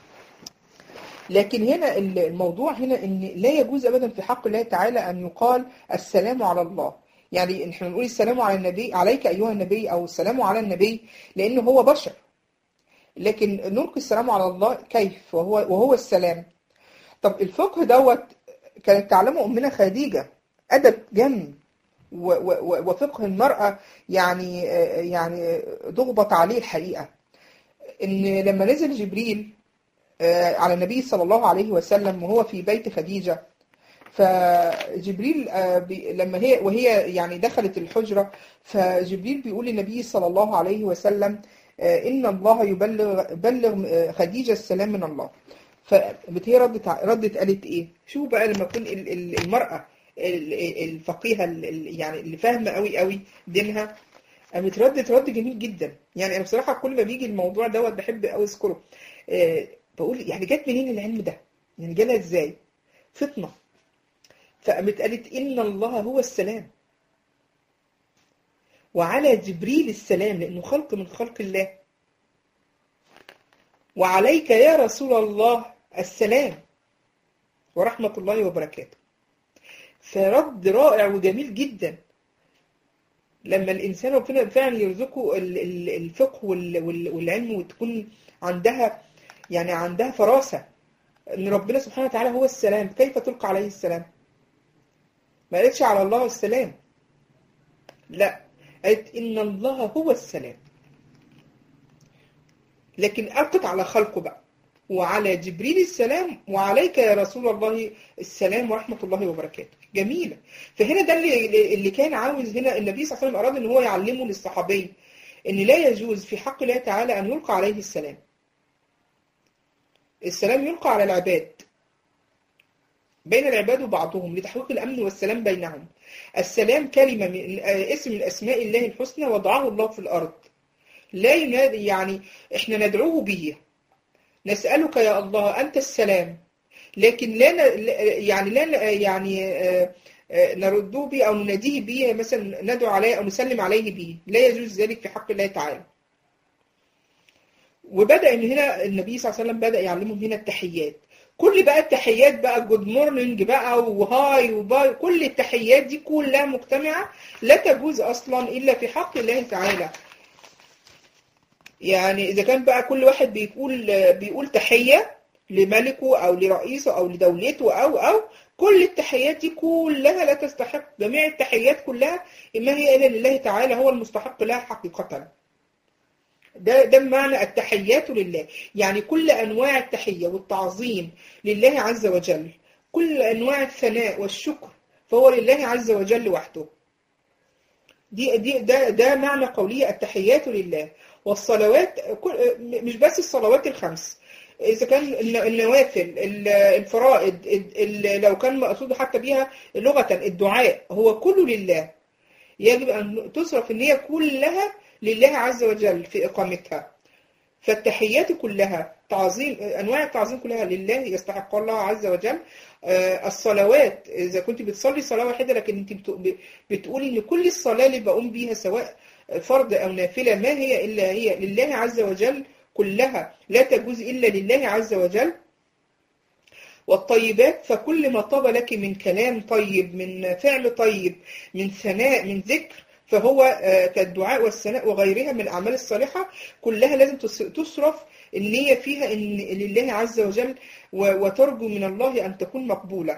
لكن هنا الموضوع هنا ان لا يجوز ابدا في حق الله تعالى ان يقال السلام على الله يعني احنا بنقول السلام على النبي عليك ايها النبي او السلام على النبي لانه هو بشر لكن نلقي السلام على الله كيف وهو وهو السلام طب الفقه دوت كانت تعلمه امنا خديجه ادب جم و- و- وفقه المراه يعني يعني ضغبط عليه الحقيقه ان لما نزل جبريل آه، على النبي صلى الله عليه وسلم وهو في بيت خديجة فجبريل آه، بي- لما هي وهي يعني دخلت الحجرة فجبريل بيقول للنبي صلى الله عليه وسلم آه، إن الله يبلغ بلغ آه، خديجة السلام من الله فهي ردت ع- ردت قالت إيه؟ شوف بقى لما تكون ال- ال- المرأة ال- ال- الفقيهة ال- ال- يعني اللي فاهمة قوي قوي دينها قامت ردت رد جميل جدا يعني انا بصراحه كل ما بيجي الموضوع دوت بحب قوي اذكره آه، بقول يعني جت منين العلم ده يعني جالها ازاي فطنه فقامت قالت ان الله هو السلام وعلى جبريل السلام لانه خلق من خلق الله وعليك يا رسول الله السلام ورحمه الله وبركاته فرد رائع وجميل جدا لما الإنسان ربنا فعلا يرزقه ال- ال- الفقه وال- وال- والعلم وتكون عندها يعني عندها فراسة إن ربنا سبحانه وتعالى هو السلام كيف تلقى عليه السلام؟ ما قالتش على الله السلام لا قالت إن الله هو السلام لكن ألقت على خلقه بقى وعلى جبريل السلام وعليك يا رسول الله السلام ورحمة الله وبركاته جميلة فهنا ده اللي, اللي كان عاوز هنا النبي صلى الله عليه وسلم أراد أن هو يعلمه للصحابي أن لا يجوز في حق الله تعالى أن يلقى عليه السلام السلام يلقى على العباد بين العباد وبعضهم لتحقيق الأمن والسلام بينهم السلام كلمة من اسم من أسماء الله الحسنى وضعه الله في الأرض لا ينادي يعني احنا ندعوه به نسألك يا الله أنت السلام لكن لا ن- يعني لا ن- يعني آه، آه، نرده به أو نناديه به مثلا ندعو عليه أو نسلم عليه به لا يجوز ذلك في حق الله تعالى وبدأ من هنا النبي صلى الله عليه وسلم بدأ يعلمهم هنا التحيات كل بقى التحيات بقى جود مورنينج بقى وهاي وباي كل التحيات دي كلها مجتمعة لا تجوز أصلا إلا في حق الله تعالى يعني إذا كان بقى كل واحد بيقول بيقول تحية لملكه أو لرئيسه أو لدولته أو أو كل التحيات دي كلها لا تستحق جميع التحيات كلها ما هي إلا لله تعالى هو المستحق لها حقيقة ده ده معنى التحيات لله يعني كل أنواع التحية والتعظيم لله عز وجل كل أنواع الثناء والشكر فهو لله عز وجل وحده دي دي ده ده معنى قوله التحيات لله والصلوات كل مش بس الصلوات الخمس إذا كان النوافل الفرائض لو كان مقصود حتى بيها لغة الدعاء هو كله لله يجب أن تصرف النية كلها لله عز وجل في إقامتها فالتحيات كلها تعظيم أنواع التعظيم كلها لله يستحق الله عز وجل الصلوات إذا كنت بتصلي صلاة واحدة لكن أنت بتقولي إن كل الصلاة اللي بقوم بيها سواء فرض أو نافلة ما هي إلا هي لله عز وجل كلها لا تجوز إلا لله عز وجل والطيبات فكل ما طاب لك من كلام طيب من فعل طيب من ثناء من ذكر فهو كالدعاء والثناء وغيرها من الأعمال الصالحة كلها لازم تصرف النية فيها إن لله عز وجل وترجو من الله أن تكون مقبولة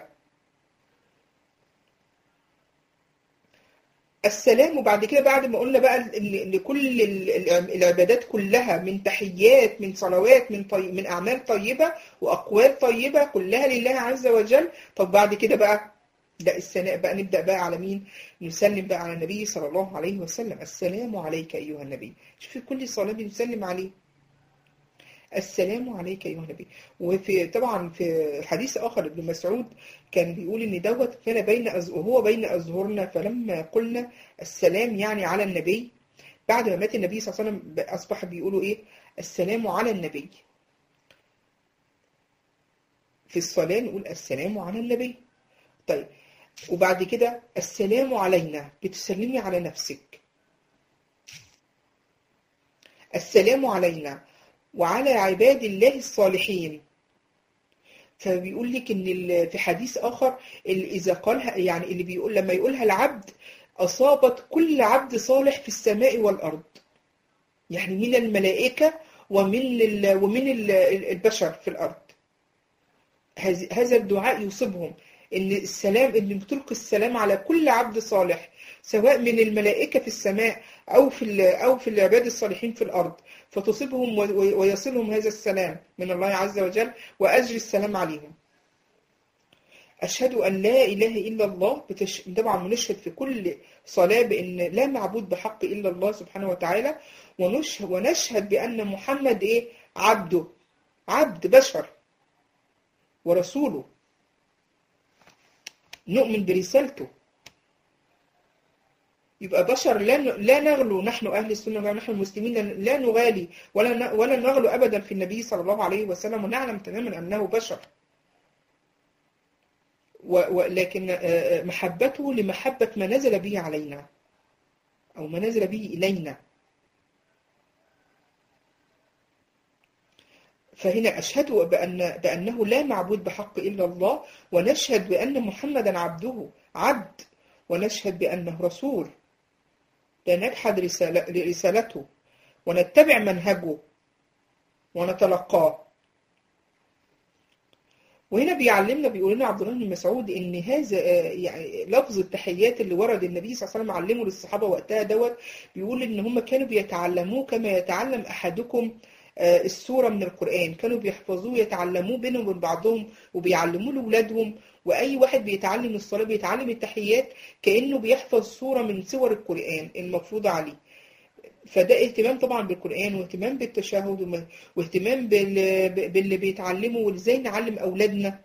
السلام وبعد كده بعد ما قلنا بقى ان كل العبادات كلها من تحيات من صلوات من طيب من اعمال طيبه واقوال طيبه كلها لله عز وجل طب بعد كده بقى ده الثناء بقى نبدا بقى على مين نسلم بقى على النبي صلى الله عليه وسلم السلام عليك ايها النبي شوف كل صلاه بنسلم عليه السلام عليك ايها النبي وفي طبعا في حديث اخر ابن مسعود كان بيقول ان دوت كان بين أز... وهو بين ازهرنا فلما قلنا السلام يعني على النبي بعد ما مات النبي صلى الله عليه وسلم اصبح بيقولوا ايه السلام على النبي في الصلاه نقول السلام على النبي طيب وبعد كده السلام علينا بتسلمي على نفسك السلام علينا وعلى عباد الله الصالحين فبيقول لك ان في حديث اخر اللي اذا قالها يعني اللي بيقول لما يقولها العبد اصابت كل عبد صالح في السماء والارض يعني من الملائكه ومن ال ومن ال البشر في الارض هذا الدعاء يصيبهم ان السلام ان بتلقي السلام على كل عبد صالح سواء من الملائكه في السماء او في او في العباد الصالحين في الارض فتصيبهم ويصلهم هذا السلام من الله عز وجل وأجر السلام عليهم أشهد أن لا إله إلا الله بتش... طبعا بنشهد في كل صلاة بأن لا معبود بحق إلا الله سبحانه وتعالى ونش... ونشهد بأن محمد إيه عبده عبد بشر ورسوله نؤمن برسالته يبقى بشر لا لا نغلو نحن اهل السنه ونحن المسلمين لا نغالي ولا ولا نغلو ابدا في النبي صلى الله عليه وسلم ونعلم تماما انه بشر ولكن محبته لمحبه ما نزل به علينا او ما نزل به الينا فهنا أشهد بأن بأنه لا معبود بحق إلا الله ونشهد بأن محمدا عبده عبد ونشهد بأنه رسول لا نجحد رسالته ونتبع منهجه ونتلقاه وهنا بيعلمنا بيقول لنا عبد الله بن مسعود ان هذا يعني لفظ التحيات اللي ورد النبي صلى الله عليه وسلم علمه للصحابه وقتها دوت بيقول ان هم كانوا بيتعلموه كما يتعلم احدكم السوره من القران كانوا بيحفظوه يتعلموه بينهم وبين بعضهم وبيعلموه لاولادهم واي واحد بيتعلم الصلاه بيتعلم التحيات كانه بيحفظ سوره من سور القران المفروضه عليه فده اهتمام طبعا بالقران واهتمام بالتشهد واهتمام باللي بيتعلمه وازاي نعلم اولادنا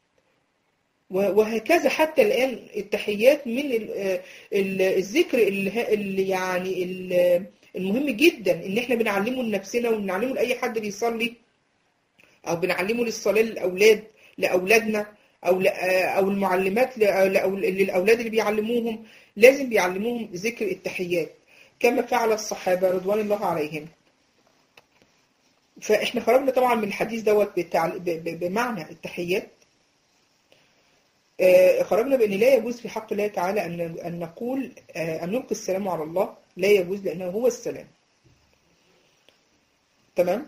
وهكذا حتى الان التحيات من الذكر اللي يعني المهم جدا ان احنا بنعلمه لنفسنا وبنعلمه لاي حد بيصلي او بنعلمه للصلاه للاولاد لاولادنا او او المعلمات للاولاد اللي بيعلموهم لازم بيعلموهم ذكر التحيات كما فعل الصحابه رضوان الله عليهم فاحنا خرجنا طبعا من الحديث دوت بمعنى التحيات خرجنا بان لا يجوز في حق الله تعالى ان ان نقول ان نلقي السلام على الله لا يجوز لانه هو السلام تمام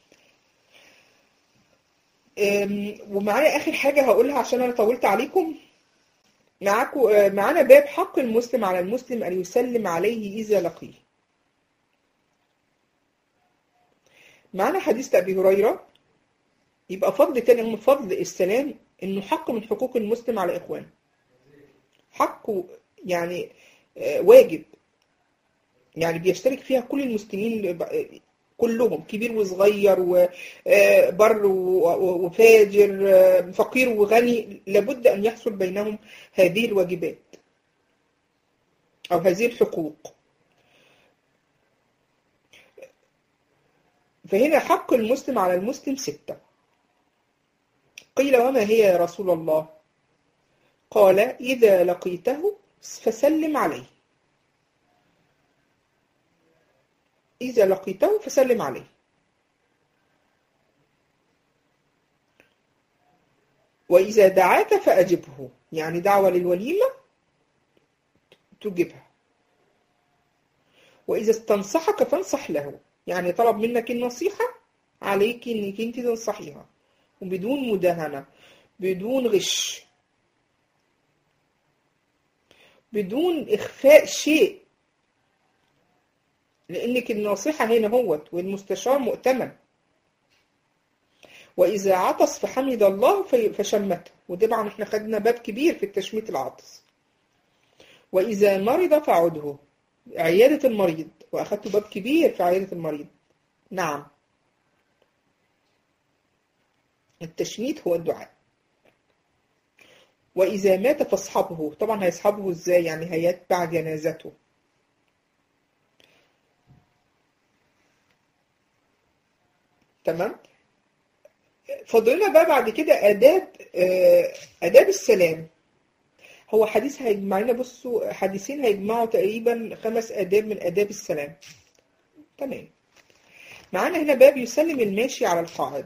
أم، ومعايا آخر حاجة هقولها عشان أنا طولت عليكم معاكم آه، معانا باب حق المسلم على المسلم أن يسلم عليه إذا لقيه معانا حديث أبي هريرة يبقى فضل تاني من فضل السلام إنه حق من حقوق المسلم على إخوانه حقه يعني آه، واجب يعني بيشترك فيها كل المسلمين ب- كلهم كبير وصغير وبر وفاجر آه، فقير وغني لابد أن يحصل بينهم هذه الواجبات أو هذه الحقوق فهنا حق المسلم على المسلم ستة قيل وما هي يا رسول الله قال إذا لقيته فسلم عليه إذا لقيته فسلم عليه وإذا دعاك فأجبه يعني دعوة للوليمة تجيبها وإذا استنصحك فانصح له يعني طلب منك النصيحة عليك إنك أنت تنصحيها وبدون مداهنة بدون غش بدون إخفاء شيء لأنك النصيحة هنا هوت والمستشار مؤتمن وإذا عطس فحمد الله في- فشمته وطبعا احنا خدنا باب كبير في التشميت العطس وإذا مرض فعده عيادة المريض وأخدت باب كبير في عيادة المريض نعم التشميت هو الدعاء وإذا مات فاصحبه طبعا هيصحبه ازاي يعني هيتبع جنازته تمام فضلنا بقى بعد كده آداب آه، آداب السلام هو حديث هيجمع لنا بصوا حديثين هيجمعوا تقريبا خمس آداب من آداب السلام تمام معانا هنا باب يسلم الماشي على القاعد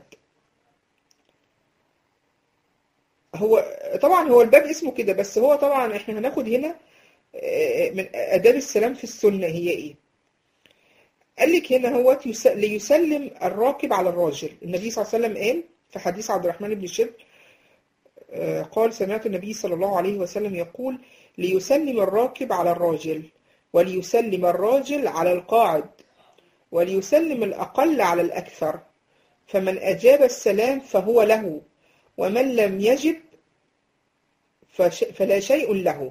هو طبعا هو الباب اسمه كده بس هو طبعا احنا هناخد هنا آه، من آداب السلام في السنة هي ايه قال لك هنا هو يس- ليسلم الراكب على الراجل النبي صلى الله عليه وسلم قال في حديث عبد الرحمن بن شبل آه، قال سمعت النبي صلى الله عليه وسلم يقول ليسلم الراكب على الراجل وليسلم الراجل على القاعد وليسلم الأقل على الأكثر فمن أجاب السلام فهو له ومن لم يجب فش فلا شيء له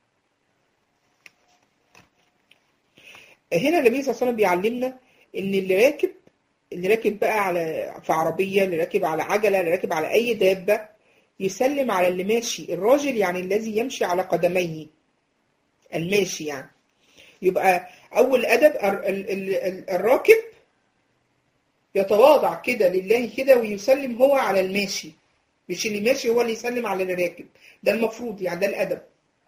هنا النبي صلى الله عليه وسلم بيعلمنا ان اللي راكب اللي راكب بقى على في عربية اللي راكب على عجلة اللي راكب على اي دابة يسلم على اللي ماشي الراجل يعني الذي يمشي على قدميه الماشي يعني يبقى اول ادب ال- ال- ال- الراكب يتواضع كده لله كده ويسلم هو على الماشي مش اللي ماشي هو اللي يسلم على اللي راكب ده المفروض يعني ده الادب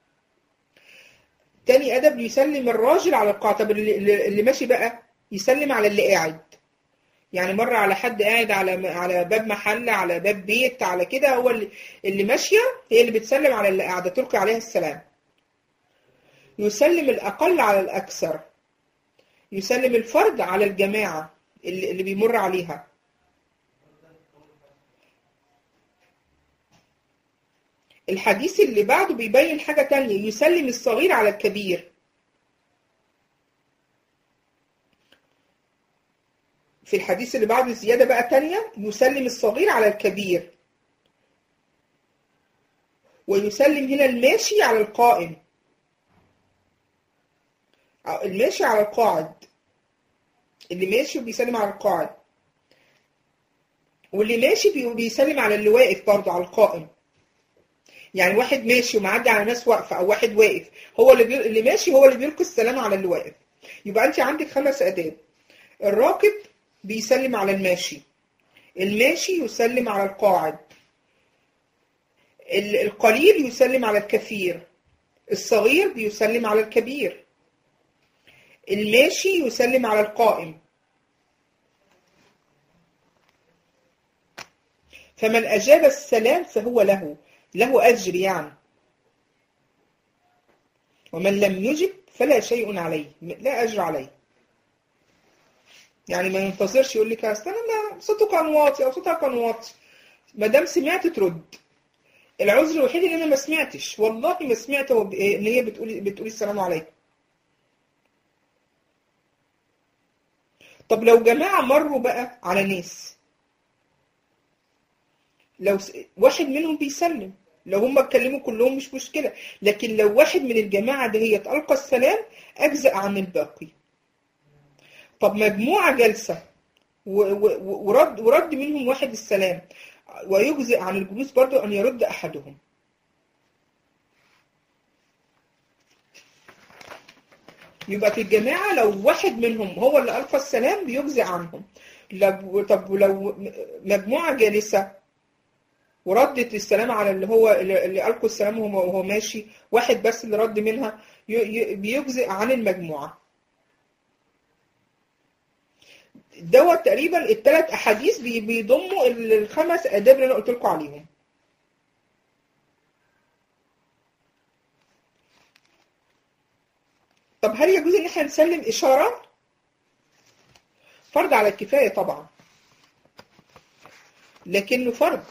تاني ادب يسلم الراجل على القاعده طب اللي, اللي اللي ماشي بقى يسلم على اللي قاعد يعني مره على حد قاعد على على باب محل على باب بيت على كده هو اللي, اللي ماشيه هي اللي بتسلم على اللي قاعده تلقي عليها السلام يسلم الاقل على الاكثر يسلم الفرد على الجماعه اللي, اللي بيمر عليها الحديث اللي بعده بيبين حاجة تانية يسلم الصغير على الكبير في الحديث اللي بعده زيادة بقى تانية يسلم الصغير على الكبير ويسلم هنا الماشي على القائم الماشي على القاعد اللي ماشي وبيسلم على القاعد واللي ماشي بي- بيسلم على اللي واقف برضه على القائم يعني واحد ماشي ومعدي على ناس واقفة أو واحد واقف هو اللي بي... اللي ماشي هو اللي بيلقي السلام على اللي واقف يبقى أنت عندك خمس آداب الراكب بيسلم على الماشي الماشي يسلم على القاعد ال- القليل يسلم على الكثير الصغير بيسلم على الكبير الماشي يسلم على القائم فمن أجاب السلام فهو له له أجر يعني ومن لم يجب فلا شيء عليه لا أجر عليه يعني ما ينتظرش يقول لك استنى ما صوته كان واطي او صوتها كان واطي ما دام سمعت ترد العذر الوحيد ان انا ما سمعتش والله ما سمعت هو ب- ان هي بتقولي بتقولي السلام عليكم طب لو جماعة مروا بقى على ناس لو س... واحد منهم بيسلم لو هم اتكلموا كلهم مش مشكلة لكن لو واحد من الجماعة دهيت ألقى السلام أجزأ عن الباقي طب مجموعة جلسة و... و... ورد ورد منهم واحد السلام ويجزئ عن الجلوس برضو أن يرد أحدهم يبقى في الجماعة لو واحد منهم هو اللي ألقى السلام بيجزئ عنهم لو طب ولو مجموعة جالسة وردت السلام على اللي هو اللي ألقوا السلام وهو وهو ماشي واحد بس اللي رد منها ي- ي- بيجزئ عن المجموعة دوت تقريبا الثلاث أحاديث بي- بيضموا الخمس آداب اللي أنا قلت لكم عليهم طب هل يجوز إن احنا نسلم إشارة؟ فرض على الكفاية طبعا لكنه فرض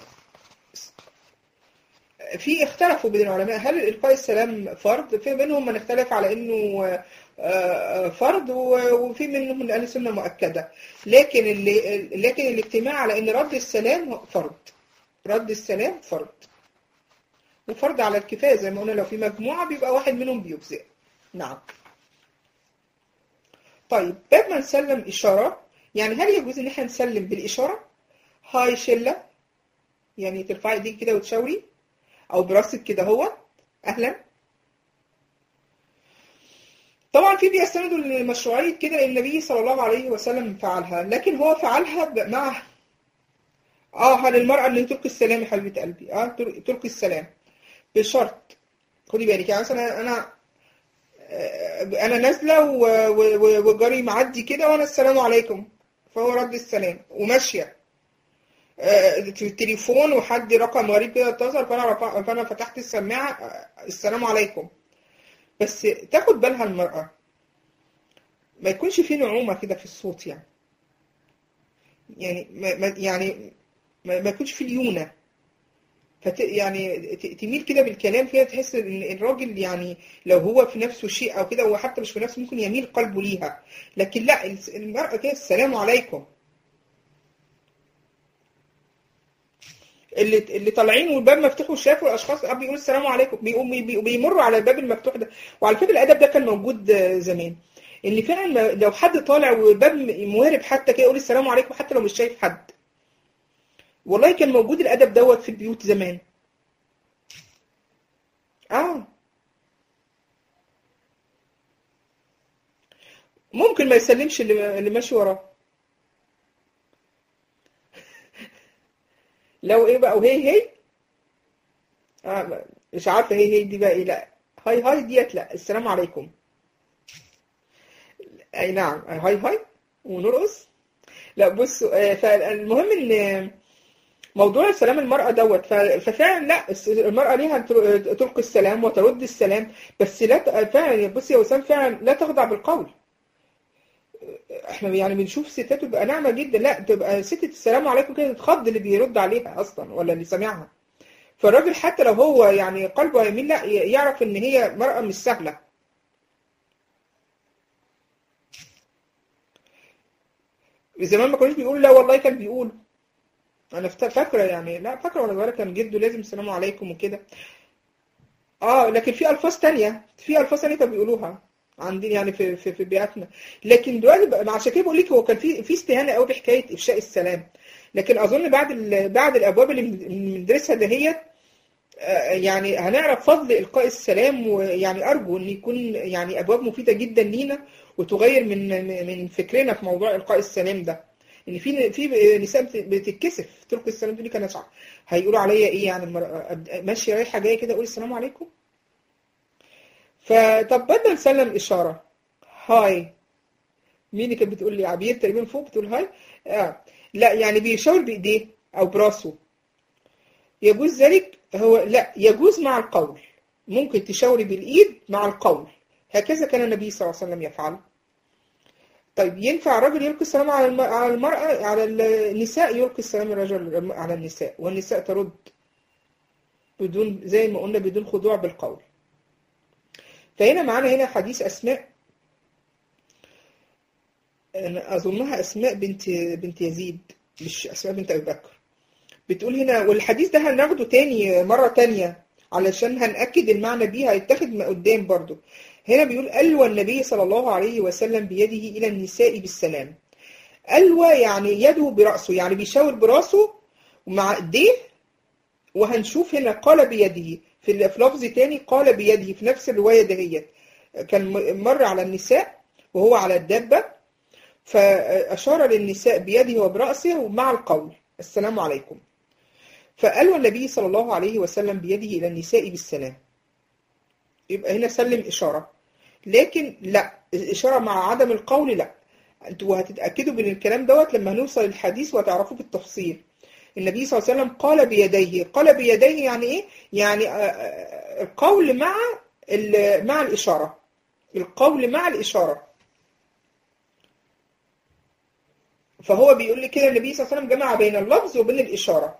في اختلفوا بين العلماء هل الإلقاء السلام فرض في منهم من اختلف على انه آه، آه، فرض و- وفي منهم من قال سنة مؤكدة لكن اللي لكن الاجتماع على ان رد السلام فرض رد السلام فرض وفرض على الكفاية زي ما قلنا لو في مجموعة بيبقى واحد منهم بيجزئ نعم طيب باب ما نسلم إشارة يعني هل يجوز إن احنا نسلم بالإشارة؟ هاي شلة يعني ترفعي ايديك كده وتشاوري أو براسك كده هو أهلا طبعا في بيستندوا لمشروعية كده لأن النبي صلى الله عليه وسلم فعلها لكن هو فعلها ب- مع اه هل المرأة اللي تلقي السلام يا حبيبة قلبي اه تل- تلقي السلام بشرط خدي بالك يعني مثلا انا انا نازله و- و- و- وجاري معدي كده وانا السلام عليكم فهو رد السلام وماشيه آه، في التليفون وحد رقم غريب كده اتصل فانا رفع فانا فتحت السماعه آه، السلام عليكم بس تاخد بالها المرأة ما يكونش فيه نعومة كده في الصوت يعني يعني ما ما- يعني ما, ما يكونش فيه ليونة فت يعني ت- تميل كده بالكلام كده تحس ان الراجل يعني لو هو في نفسه شيء او كده هو حتى مش في نفسه ممكن يميل قلبه ليها لكن لا الس- المرأة كده السلام عليكم اللي اللي طالعين والباب مفتوح وشافوا الاشخاص قبل بيقولوا السلام عليكم بيقوموا بي- بيمروا على الباب المفتوح ده وعلى فكره الادب ده كان موجود آه، زمان ان فعلا ما- لو حد طالع والباب موارب حتى كده يقول السلام عليكم حتى لو مش شايف حد والله كان موجود الادب دوت في البيوت زمان اه ممكن ما يسلمش اللي اللي ماشي وراه لو ايه بقى وهي هي آه مش عارفه هي هي دي بقى ايه لا هاي هاي ديت لا السلام عليكم اي نعم هاي هاي ونرقص لا بصوا آه، فالمهم ان موضوع سلام المرأة دوت ف- ففعلا لا الس- المرأة ليها تل- تلقي السلام وترد السلام بس لا ت- فعلا بصي يا وسام فعلا لا تخضع بالقول احنا يعني بنشوف ستات تبقى ناعمة جدا لا تبقى ست السلام عليكم كده تتخض اللي بيرد عليها اصلا ولا اللي سامعها فالراجل حتى لو هو يعني قلبه يميل لا ي- يعرف ان هي مرأة مش سهلة زمان ما كانوش بيقولوا لا والله كان بيقولوا انا فت- فاكره يعني لا فاكره وانا صغيره كان جده لازم السلام عليكم وكده اه لكن في الفاظ تانية في الفاظ تانية كانوا بيقولوها عندنا يعني في في, في بيئتنا لكن دلوقتي بقى عشان كده بقول لك هو كان في في استهانه قوي بحكايه افشاء السلام لكن اظن بعد ال- بعد الابواب اللي بندرسها دهيت آه، يعني هنعرف فضل إلقاء السلام ويعني أرجو إن يكون يعني أبواب مفيدة جدا لينا وتغير من من فكرنا في موضوع إلقاء السلام ده إن في في نساء بت- بتتكسف تلقي السلام تقول لك أنا شع- هيقولوا عليا إيه يعني المرأة أبد- ماشية رايحة جاية كده أقول السلام عليكم فطب بدنا نسلم إشارة هاي مين اللي كانت بتقول لي عبير تقريبا فوق بتقول هاي آه. لا يعني بيشاور بإيديه أو براسه يجوز ذلك هو لا يجوز مع القول ممكن تشاوري بالإيد مع القول هكذا كان النبي صلى الله عليه وسلم يفعل طيب ينفع الرجل يلقي السلام على الم- على المرأة على النساء يلقي السلام الرجل على النساء والنساء ترد بدون زي ما قلنا بدون خضوع بالقول فهنا معانا هنا حديث أسماء أنا أظنها أسماء بنت بنت يزيد مش أسماء بنت أبي بكر بتقول هنا والحديث ده هناخده تاني مرة تانية علشان هنأكد المعنى بيه هيتاخد من قدام برضو هنا بيقول ألوى النبي صلى الله عليه وسلم بيده إلى النساء بالسلام ألوى يعني يده برأسه يعني بيشاور برأسه ومع إيديه وهنشوف هنا قال بيده في ال- في لفظ تاني قال بيده في نفس الرواية دهيت كان م- مر على النساء وهو على الدابة فأشار للنساء بيده وبرأسه ومع القول السلام عليكم فألوى النبي صلى الله عليه وسلم بيده إلى النساء بالسلام يبقى هنا سلم إشارة لكن لا الإشارة مع عدم القول لا انتوا هتتأكدوا من الكلام دوت لما هنوصل للحديث وهتعرفوه بالتفصيل النبي صلى الله عليه وسلم قال بيديه قال بيديه يعني ايه يعني آه، آه، القول مع ال- مع الإشارة القول مع الإشارة فهو بيقول لي كده النبي صلى الله عليه وسلم جمع بين اللفظ وبين الإشارة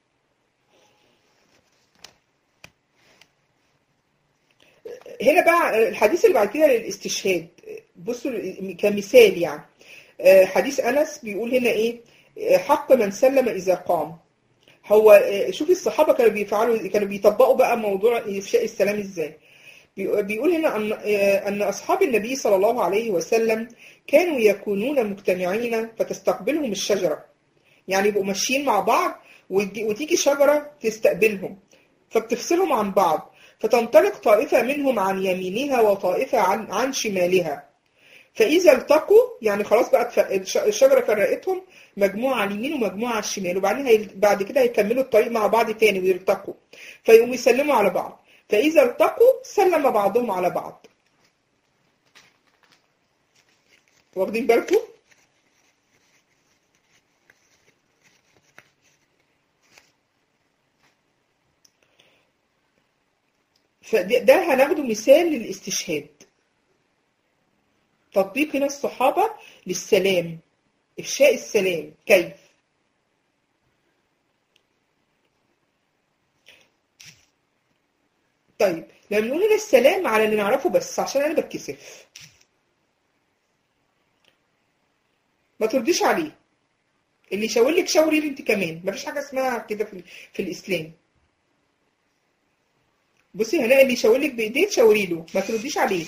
هنا بقى الحديث اللي بعد كده للاستشهاد بصوا كمثال يعني آه، حديث أنس بيقول هنا إيه آه، حق من سلم إذا قام هو آه، شوف الصحابة كانوا بيفعلوا كانوا بيطبقوا بقى موضوع إفشاء السلام إزاي بيقول بيقول هنا أن آه، أن أصحاب النبي صلى الله عليه وسلم كانوا يكونون مجتمعين فتستقبلهم الشجرة يعني يبقوا ماشيين مع بعض وتجي وتيجي شجرة تستقبلهم فبتفصلهم عن بعض فتنطلق طائفة منهم عن يمينها وطائفة عن عن شمالها فإذا التقوا يعني خلاص بقى اتف- الش- الشجرة فرقتهم مجموعة على اليمين ومجموعة على الشمال وبعدين هي بعد كده هيكملوا الطريق مع بعض تاني ويلتقوا فيقوموا يسلموا على بعض فإذا التقوا سلم بعضهم على بعض واخدين بالكم؟ فده ده هناخده مثال للاستشهاد تطبيق هنا الصحابة للسلام إفشاء السلام كيف طيب لما بنقول هنا السلام على اللي نعرفه بس عشان أنا بتكسف ما ترديش عليه اللي يشاور لك شاوري لي انت كمان مفيش حاجة اسمها كده في, في الإسلام بصي هلاقي اللي يشاور لك بايديه تشاوري له ما ترديش عليه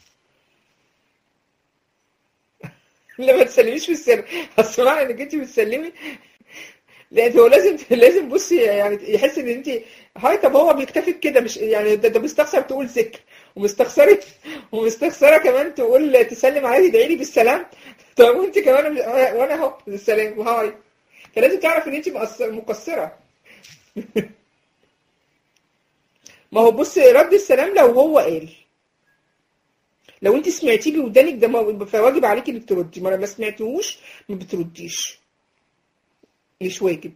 لا ما تسلميش في السر اصل معنى انك انت بتسلمي لا هو لازم لازم بصي يعني يحس ان انت هاي طب هو بيكتفي كده مش يعني ده, ده مستخسر تقول ذكر ومستخسره ومستخسره كمان تقول تسلم عليه تدعي لي بالسلام طب وانت كمان وانا اهو بالسلام وهاي فلازم تعرف ان انت مقص- مقصره ما هو بص رد السلام لو هو قال لو انت سمعتيه بودانك ده ما- فواجب عليك انك تردي ما ما سمعتيهوش ما بترديش مش واجب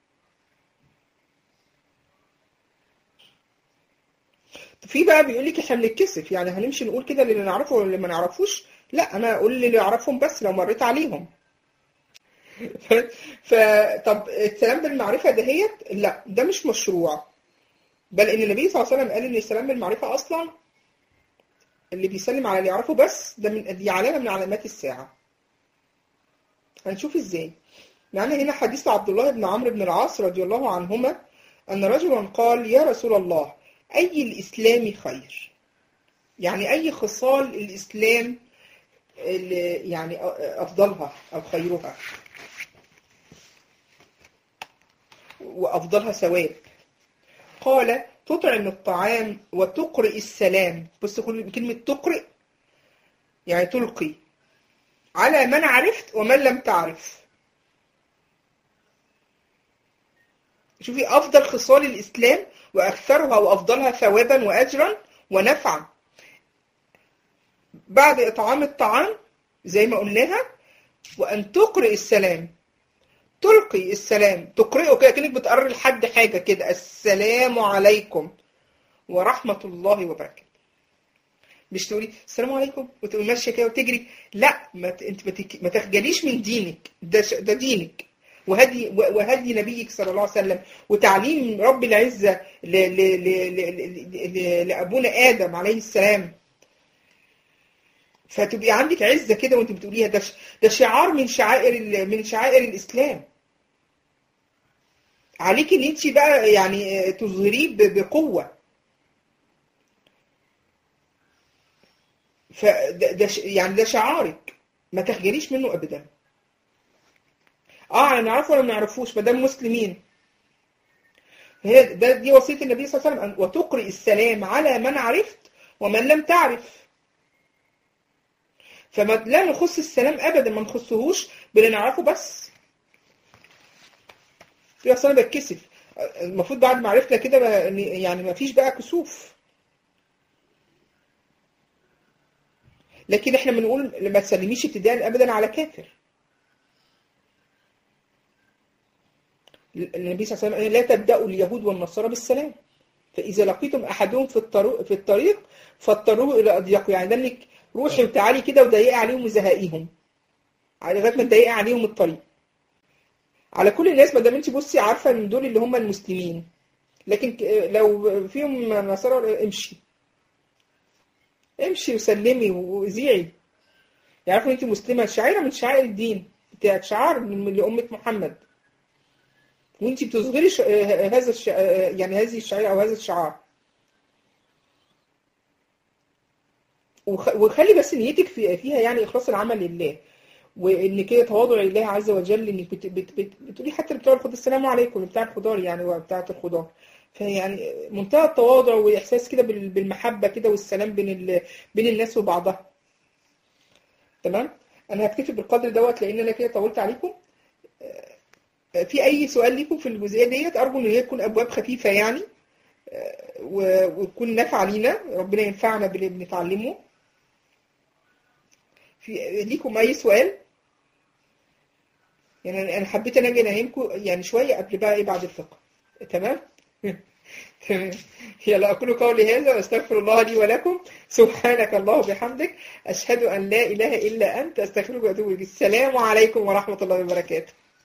في بقى بيقول لك احنا بنتكسف يعني هنمشي نقول كده اللي نعرفه واللي ما نعرفوش لا انا اقول اللي اعرفهم بس لو مريت عليهم ف... ف... طب السلام بالمعرفه دهيت لا ده مش مشروع بل ان النبي صلى الله عليه وسلم قال ان السلام بالمعرفه اصلا اللي بيسلم على اللي يعرفه بس ده من دي علامه من علامات الساعه هنشوف ازاي معنا هنا حديث عبد الله بن عمرو بن العاص رضي الله عنهما ان رجلا قال يا رسول الله اي الاسلام خير يعني اي خصال الاسلام اللي يعني افضلها او خيرها وافضلها ثواب قال تطعم الطعام وتقرئ السلام بص كل- كلمة تقرئ يعني تلقي على من عرفت ومن لم تعرف شوفي أفضل خصال الإسلام وأكثرها وأفضلها ثوابا وأجرا ونفعا بعد إطعام الطعام زي ما قلناها وأن تقرئ السلام تلقي السلام تقرئه كده كأنك بتقري لحد حاجة كده السلام عليكم ورحمة الله وبركاته مش تقولي السلام عليكم وتقومي ماشيه كده وتجري لا ما ت... انت ما, تك... ما تخجليش من دينك ده ش... ده دينك وهدي و- وهدي نبيك صلى الله عليه وسلم وتعليم رب العزه ل... ل... ل... ل... ل... لابونا ادم عليه السلام فتبقي عندك عزه كده وانت بتقوليها ده ش... ده شعار من شعائر ال... من شعائر الاسلام عليك ان انت بقى يعني تظهريه ب- بقوه فده ده ش- يعني ده شعارك ما تخجليش منه ابدا اه نعرفه ولا ما نعرفوش ما دام مسلمين هي ده دي وصيه النبي صلى الله عليه وسلم أن- وتقرئ السلام على من عرفت ومن لم تعرف فما لا نخص السلام ابدا ما نخصهوش باللي نعرفه بس في اصل انا بتكسف المفروض بعد ما عرفنا كده ما- يعني ما فيش بقى كسوف لكن احنا بنقول ما تسلميش ابتداء ابدا على كافر النبي صلى الله عليه وسلم قال لا تبداوا اليهود والنصارى بالسلام فاذا لقيتم احدهم في الطريق في الطريق فاضطروه الى اضيقه يعني ده انك روحي وتعالي كده وضيقي عليهم وزهقيهم على لغايه ما تضيقي عليهم الطريق على كل الناس ما دام انت بصي عارفه ان دول اللي هم المسلمين لكن ك- لو فيهم نصارى امشي امشي وسلمي وذيعي يعرفوا ان انت مسلمه شعيره من شعائر الدين بتاعك شعار من من لأمة محمد وانت بتظهري ش... آه، هذا الش... آه، يعني هذه الشعيره او هذا الشعار وخ... وخلي بس نيتك في... فيها يعني اخلاص العمل لله وان كده تواضع لله عز وجل انك بت... بت... بت... بتقولي حتى بتوع الخضار السلام عليكم بتاع الخضار يعني وبتاعه الخضار فيعني منتهى التواضع واحساس كده بال... بالمحبه كده والسلام بين ال... بين الناس وبعضها تمام انا هكتفي بالقدر دوت لان انا كده طولت عليكم في اي سؤال ليكم في الجزئيه ديت ارجو ان هي تكون ابواب خفيفه يعني و- وتكون نافعه لينا ربنا ينفعنا باللي بنتعلمه في ليكم اي سؤال يعني انا حبيت انا اجي انهمكم يعني شويه قبل بقى ايه بعد الفقه تمام تمام يلا اقول قولي هذا واستغفر الله لي ولكم سبحانك الله وبحمدك اشهد ان لا اله الا انت استغفرك واتوب اليك السلام عليكم ورحمه الله وبركاته